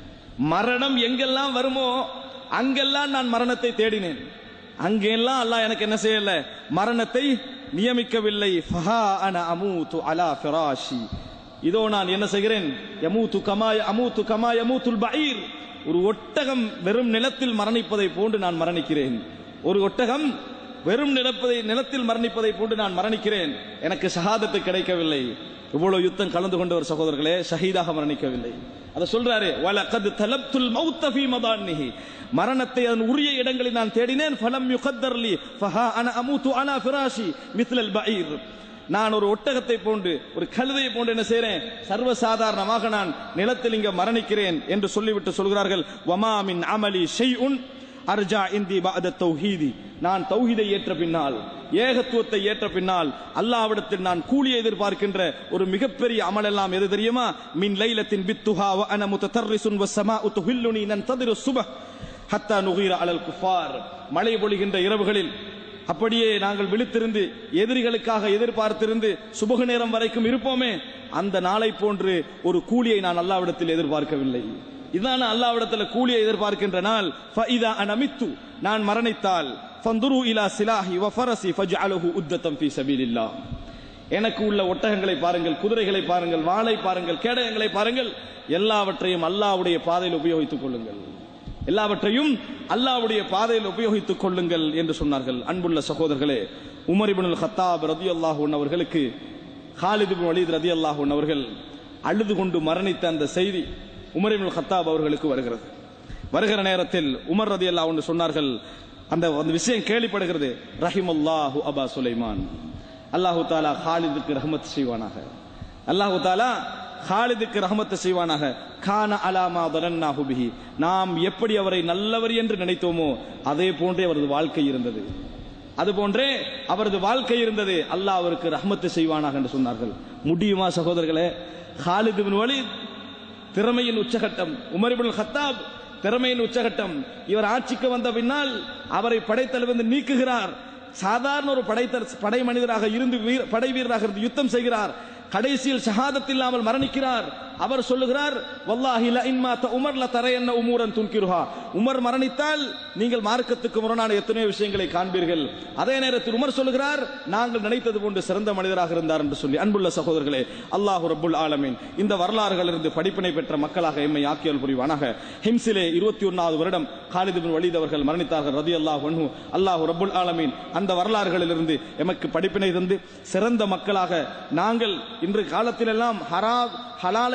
மரணம் எங்கெல்லாம் வருமோ அங்கெல்லாம் நான் மரணத்தை தேடினேன் அங்கெல்லாம் அல்லாஹ் எனக்கு என்ன செய்யல மரணத்தை நியமிக்கவில்லை ஃபஹா அன அமூது அலா ஃபிராஷி இதோ நான் என்ன செய்கிறேன் யமூத்து கமாய் அமூத்து கமா யமூத்துல் பஈர் ஒரு ஒட்டகம் வெறும் நிலத்தில் மரணிப்பதை போன்று நான் மரணிக்கிறேன் ஒரு ஒட்டகம் வெறும் நிலப்பதை நிலத்தில் மரணிப்பதை போன்று நான் மரணிக்கிறேன் எனக்கு ஷஹாதத்து கிடைக்கவில்லை இவ்வளவு யுத்தம் கலந்து கொண்ட ஒரு சகோதரர்களே ஷஹீதாக மரணிக்கவில்லை அதை சொல்றாரு வலகத் தலப்துல் மௌத்த ஃபீ மதான்னிஹி மரணத்தை அதன் உரிய இடங்களில் நான் தேடினேன் ஃபலம் யுகத்தர்லி ஃபஹா அன அமூத்து அலா ஃபிராஷி மித்லல் பஈர் நான் ஒரு ஒட்டகத்தை போன்று ஒரு கழுதையை போன்று என்ன செய்றேன் சர்வசாதாரணமாக நான் நிலத்தில் இங்க மரணிக்கிறேன் என்று சொல்லிவிட்டு சொல்கிறார்கள் வமா மின் அமலி ஷைஉன் அர்ஜா இந்தி பாத தௌஹீதி நான் தௌஹீதை ஏற்ற பின்னால் ஏகத்துவத்தை ஏற்ற பின்னால் அல்லாவிடத்தில் நான் கூலியை எதிர்பார்க்கின்ற ஒரு மிகப்பெரிய அமல் எல்லாம் எது தெரியுமா மின் லைலத்தின் பித்துஹா வ அன முத்தர்ரிசுன் வ ஸமாஉ துஹில்லுனி நன்ததிரு சுபஹ் ஹத்தா நுகீர அலல் குஃபார் மழை பொழிகின்ற இரவுகளில் அப்படியே நாங்கள் விழித்திருந்து எதிரிகளுக்காக எதிர்பார்த்திருந்து சுபகு நேரம் வரைக்கும் இருப்போமே அந்த நாளை போன்று ஒரு கூலியை நான் அல்லாவிடத்தில் எதிர்பார்க்கவில்லை இதான் அல்லாவிடத்தில் கூலியை எதிர்பார்க்கின்ற நாள் ஃபஇதா அனமித்து நான் மரணித்தால் ஃபந்துரு இலா சிலாஹி வ ஃபரசி ஃபஜ்அலுஹு உத்தத்தம் ஃபீ சபீலில்லாஹ் எனக்கு உள்ள ஒட்டகங்களை பாருங்கள் குதிரைகளை பாருங்கள் வாளை பாருங்கள் கேடயங்களை பாருங்கள் எல்லாவற்றையும் அல்லாஹ்வுடைய பாதையில் உபயோகித்துக் கொள்ளுங்கள் எல்லாவற்றையும் அல்லாஹ்வுடைய பாதையில் உபயோகித்துக் கொள்ளுங்கள் என்று சொன்னார்கள் அன்புள்ள சகோதரர்களே உமர் இப்னுல் ஹத்தாப் ரதியல்லாஹு அவர்களுக்கு ஹாலித் இப்னு வலீத் ரதியல்லாஹு அவர்கள் அழுது கொண்டு மரணித்த அந்த செய்தி உமர் இப்னுல் ஹத்தாப் அவர்களுக்கு வருகிறது வருகிற நேரத்தில் உமர் ரதியல்லாஹு அன்ஹு சொன்னார்கள் அந்த அந்த விஷயம் கேள்விப்படுகிறது ரஹிமல்லாஹு அபா சுலைமான் அல்லாஹு தாலா ஹாலிதுக்கு ரஹமத் செய்வானாக அல்லாஹு தாலா ஹாலிதுக்கு ரஹமத்து செய்வானாக கான அலாமா தரன்னாஹு பிஹி நாம் எப்படி அவரை நல்லவர் என்று நினைத்தோமோ அதே போன்றே அவரது வாழ்க்கை இருந்தது அது போன்றே அவரது வாழ்க்கை இருந்தது அல்லாஹ் அவருக்கு ரஹமத்து செய்வானாக என்று சொன்னார்கள் முடியுமா சகோதரர்களே ஹாலித் பின் வலீத் திறமையின் உச்சகட்டம் உமர் இப்னுல் ஹத்தாப் திறமையின் உச்சகட்டம் இவர் ஆட்சிக்கு வந்த பின்னால் அவரை படைத்தலைவர் நீக்குகிறார் சாதாரண ஒரு படைத்தல் படை மனிதராக இருந்து வீர- படை வீரராக இருந்து யுத்தம் செய்கிறார் கடைசியில் ஷஹாதத் இல்லாமல் மரணிக்கிறார் அவர் சொல்லுகிறார் வல்லாஹி ல இன் மாத்த உமர் ல தரையன்ன உமூரன் துன்கிருஹா உமர் மரணித்தால் நீங்கள் மார்க்கத்துக்கு முரணான எத்தனையோ விஷயங்களை காண்பீர்கள் அதே நேரத்தில் உமர் சொல்லுகிறார் நாங்கள் நினைத்தது போன்று சிறந்த மனிதராக இருந்தார் என்று சொல்லி அன்புள்ள சகோதரர்களே அல்லாஹு ரப்புல் ஆலமீன் இந்த வரலாறுகளிலிருந்து படிப்பினை பெற்ற மக்களாக எம்மை ஆக்கியல் புரிவானாக ஹிம்ஸிலே இருபத்தி ஒன்னாவது வருடம் காலித் பின் வலீத் அவர்கள் மரணித்தார்கள் ரதி அல்லாஹ் அன்ஹு அல்லாஹு ரப்புல் ஆலமீன் அந்த வரலாறுகளிலிருந்து எமக்கு படிப்பினை தந்து சிறந்த மக்களாக நாங்கள் இன்று காலத்திலெல்லாம் ஹரா ஹலாலை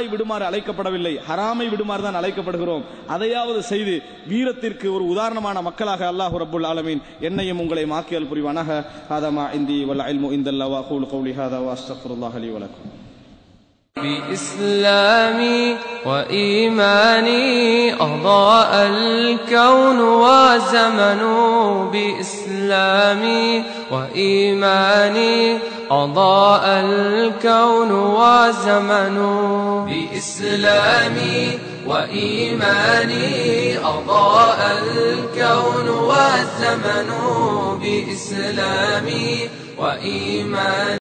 விடுமாறு அழைக்கப்படவில்லை ஹராமை விடுமாறு தான் அழைக்கப்படுகிறோம் அதையாவது செய்து வீரத்திற்கு ஒரு உதாரணமான மக்களாக அல்லாஹ் ரப்புல் ஆலமீன் என்னையும் உங்களை மாக்கியல் புரிவானாக ஹாதமா இந்தி வல்ல இல்மு இந்தல்லா வா قولي هذا واستغفر الله لي ولكم بإسلامي وإيماني أضاء الكون وزمن بإسلامي وإيماني أضاء الكون وزمن بإسلامي وإيماني أضاء الكون والزمن بإسلامي وإيماني